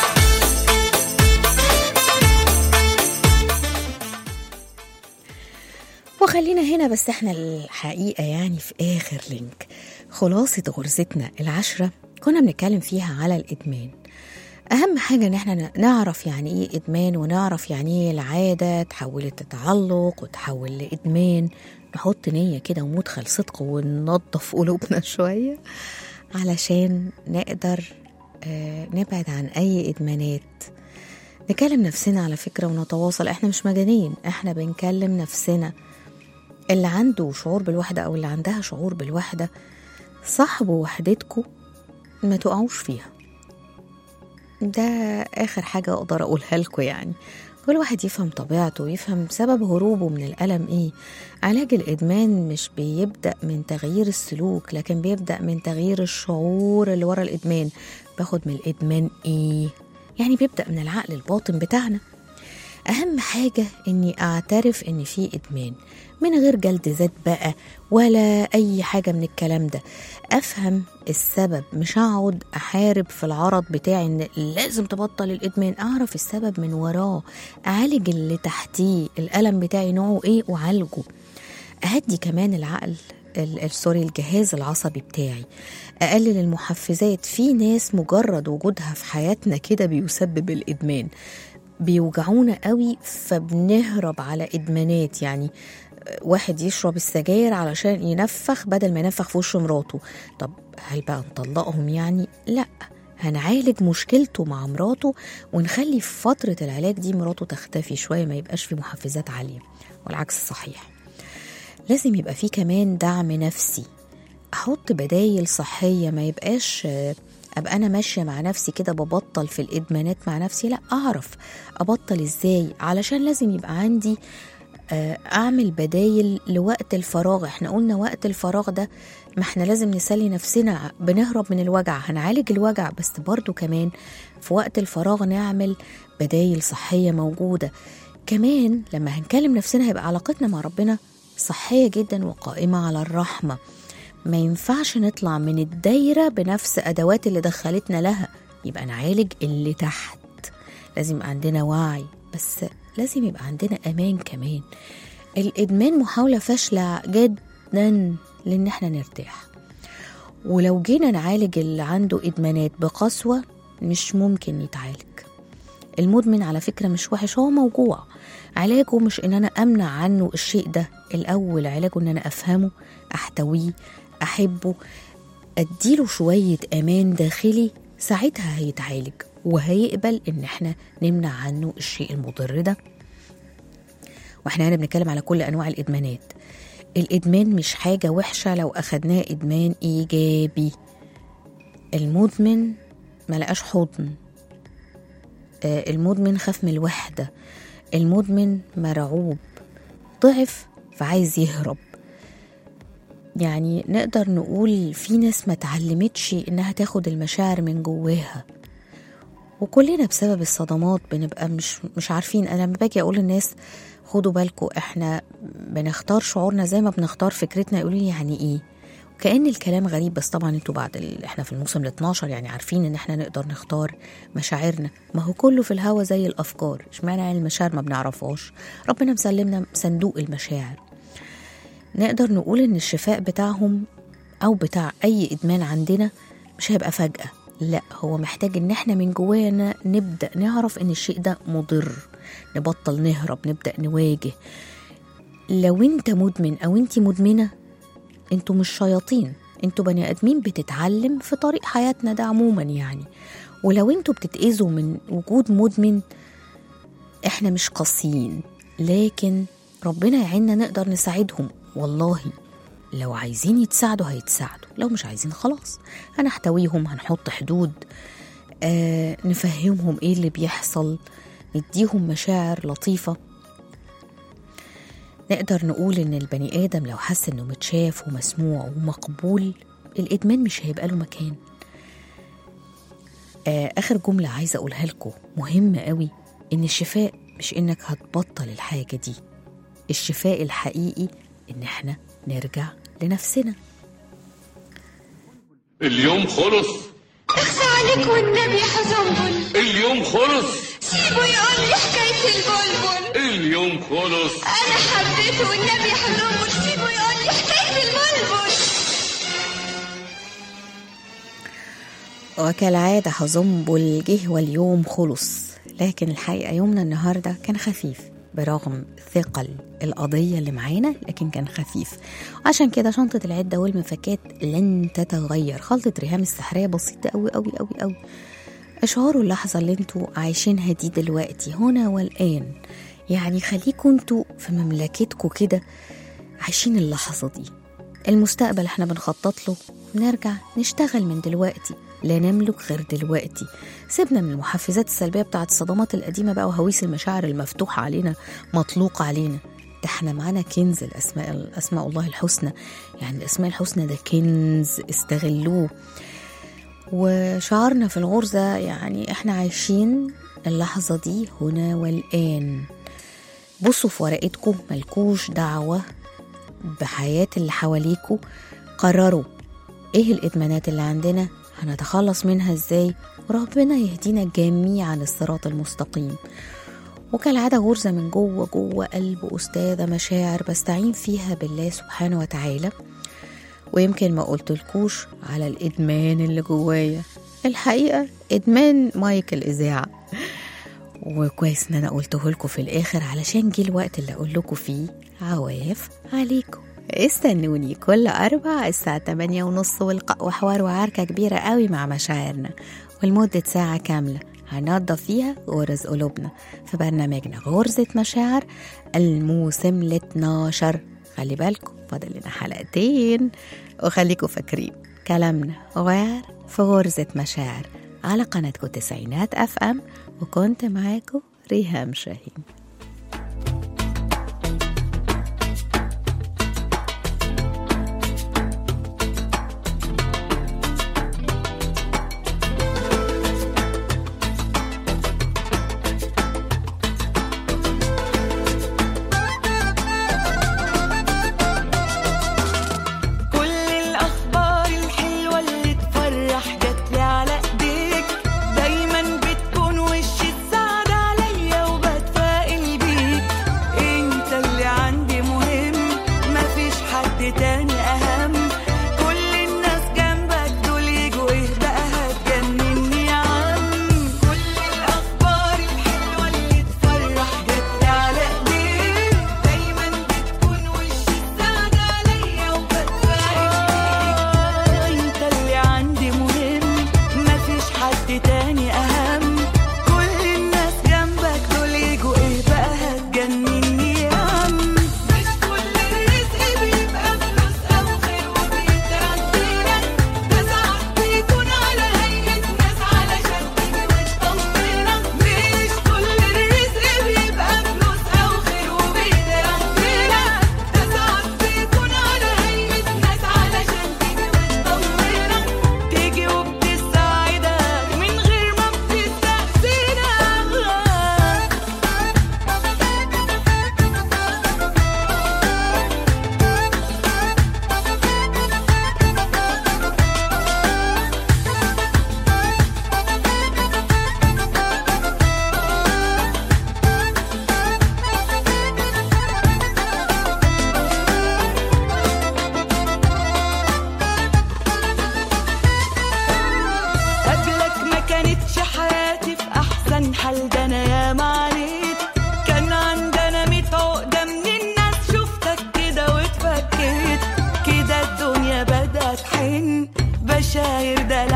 وخلينا هنا بس احنا الحقيقة يعني في آخر لينك خلاصة غرزتنا العشرة كنا بنتكلم فيها على الإدمان أهم حاجة إن احنا نعرف يعني إيه إدمان ونعرف يعني إيه العادة تحولت لتعلق وتحول لإدمان نحط نية كده ومدخل صدق وننظف قلوبنا شوية علشان نقدر آه، نبعد عن أي إدمانات نكلم نفسنا على فكرة ونتواصل احنا مش مجانين احنا بنكلم نفسنا اللي عنده شعور بالوحدة أو اللي عندها شعور بالوحدة صاحبوا وحدتكم ما تقعوش فيها ده آخر حاجة أقدر أقولها لكم يعني كل واحد يفهم طبيعته ويفهم سبب هروبه من الألم إيه علاج الإدمان مش بيبدأ من تغيير السلوك لكن بيبدأ من تغيير الشعور اللي ورا الإدمان باخد من الإدمان إيه يعني بيبدأ من العقل الباطن بتاعنا أهم حاجة إني أعترف إن في إدمان من غير جلد ذات بقى ولا أي حاجة من الكلام ده أفهم السبب مش أقعد أحارب في العرض بتاعي إن لازم تبطل الإدمان أعرف السبب من وراه أعالج اللي تحتيه الألم بتاعي نوعه إيه وأعالجه أهدي كمان العقل ال- ال- سوري الجهاز العصبي بتاعي أقلل المحفزات في ناس مجرد وجودها في حياتنا كده بيسبب الإدمان بيوجعونا قوي فبنهرب على إدمانات يعني واحد يشرب السجاير علشان ينفخ بدل ما ينفخ في وش مراته طب هل بقى نطلقهم يعني لا هنعالج مشكلته مع مراته ونخلي في فترة العلاج دي مراته تختفي شوية ما يبقاش في محفزات عالية والعكس صحيح لازم يبقى في كمان دعم نفسي احط بدايل صحيه ما يبقاش آه، ابقى انا ماشيه مع نفسي كده ببطل في الادمانات مع نفسي لا اعرف ابطل ازاي علشان لازم يبقى عندي آه، اعمل بدايل لوقت الفراغ احنا قلنا وقت الفراغ ده ما احنا لازم نسلي نفسنا بنهرب من الوجع هنعالج الوجع بس برضو كمان في وقت الفراغ نعمل بدايل صحية موجودة كمان لما هنكلم نفسنا هيبقى علاقتنا مع ربنا صحية جدا وقائمة على الرحمة ما ينفعش نطلع من الدايرة بنفس أدوات اللي دخلتنا لها يبقى نعالج اللي تحت لازم يبقى عندنا وعي بس لازم يبقى عندنا أمان كمان الإدمان محاولة فاشلة جدا لأن احنا نرتاح ولو جينا نعالج اللي عنده إدمانات بقسوة مش ممكن يتعالج المدمن على فكرة مش وحش هو موجوع علاجه مش ان انا امنع عنه الشيء ده الاول علاجه ان انا افهمه احتويه احبه اديله شوية امان داخلي ساعتها هيتعالج وهيقبل ان احنا نمنع عنه الشيء المضر ده واحنا هنا بنتكلم على كل انواع الادمانات الإدمان مش حاجة وحشة لو أخدناه إدمان إيجابي المدمن ملقاش حضن آه، المدمن خاف من الوحدة المدمن مرعوب ضعف فعايز يهرب يعني نقدر نقول في ناس ما تعلمتش إنها تاخد المشاعر من جواها وكلنا بسبب الصدمات بنبقى مش مش عارفين انا لما باجي اقول للناس خدوا بالكم احنا بنختار شعورنا زي ما بنختار فكرتنا يقولوا لي يعني ايه كأن الكلام غريب بس طبعا انتوا بعد ال... احنا في الموسم ال 12 يعني عارفين ان احنا نقدر نختار مشاعرنا ما هو كله في الهوا زي الافكار اشمعنى يعني المشاعر ما بنعرفهاش ربنا مسلمنا صندوق المشاعر نقدر نقول ان الشفاء بتاعهم او بتاع اي ادمان عندنا مش هيبقى فجأة لا هو محتاج ان احنا من جوانا نبدأ نعرف ان الشيء ده مضر نبطل نهرب نبدأ نواجه لو انت مدمن او انت مدمنة انتوا مش شياطين انتوا بني ادمين بتتعلم في طريق حياتنا ده عموما يعني ولو انتوا بتتأذوا من وجود مدمن احنا مش قاسيين لكن ربنا يعيننا نقدر نساعدهم والله لو عايزين يتساعدوا هيتساعدوا لو مش عايزين خلاص هنحتويهم هنحط حدود آه نفهمهم ايه اللي بيحصل نديهم مشاعر لطيفة نقدر نقول ان البني ادم لو حس انه متشاف ومسموع ومقبول الادمان مش هيبقى له مكان آه اخر جملة عايزة اقولها لكم مهمة قوي ان الشفاء مش انك هتبطل الحاجة دي الشفاء الحقيقي ان احنا نرجع لنفسنا اليوم خلص اخفى عليك والنبي حزنبل اليوم خلص سيبه يقول لي حكاية البلبل اليوم خلص أنا حبيته والنبي حزنبل سيبه يقول لي حكاية البلبل وكالعادة حزنبل جه واليوم خلص لكن الحقيقة يومنا النهاردة كان خفيف برغم ثقل القضية اللي معانا لكن كان خفيف عشان كده شنطة العدة والمفكات لن تتغير خلطة ريهام السحرية بسيطة أوي أوي أوي أوي اشعروا اللحظة اللي انتوا عايشينها دي دلوقتي هنا والآن يعني خليكوا انتوا في مملكتكوا كده عايشين اللحظة دي المستقبل احنا بنخطط له نرجع نشتغل من دلوقتي لا نملك غير دلوقتي سيبنا من المحفزات السلبية بتاعت الصدمات القديمة بقى وهويس المشاعر المفتوحة علينا مطلوقة علينا ده احنا معانا كنز الأسماء أسماء الله الحسنى يعني الأسماء الحسنى ده كنز استغلوه وشعارنا في الغرزة يعني احنا عايشين اللحظة دي هنا والآن بصوا في ورقتكم ملكوش دعوة بحياة اللي حواليكوا قرروا ايه الإدمانات اللي عندنا هنتخلص منها ازاي وربنا يهدينا جميعا الصراط المستقيم وكالعادة غرزة من جوه جوه قلب أستاذة مشاعر بستعين فيها بالله سبحانه وتعالى ويمكن ما قلتلكوش على الإدمان اللي جوايا الحقيقة إدمان مايك الإذاعة وكويس إن أنا قلته لكم في الآخر علشان جه الوقت اللي أقول لكم فيه عواف عليكم استنوني كل أربع الساعة تمانية ونص والقاء وحوار وعركة كبيرة قوي مع مشاعرنا ولمدة ساعة كاملة هننضف فيها غرز قلوبنا في برنامجنا غرزة مشاعر الموسم ال 12 خلي بالكم فاضل لنا حلقتين وخليكم فاكرين كلامنا غير في غرزة مشاعر على قناتكم تسعينات اف ام وكنت معاكم ريهام شاهين كل الأخبار الحلوة اللي تفرح جاتلي على إيديك دايما بتكون وش السعد عليا وبتفائل بيك انت اللي عندي مهم مفيش حد تاني أهم كل الناس جنبك دول يجوا ايه بقى هتجنني يا عم كل الأخبار الحلوة اللي تفرح جاتلي على إيديك دايما بتكون وش السعد عليا وبتفائل بيك انت اللي عندي مهم مفيش حد تاني اهم كل الناس جنبك دول يجوا ايه بقى هتجنني يا عم مش كل الرزق بيجي العشاير ده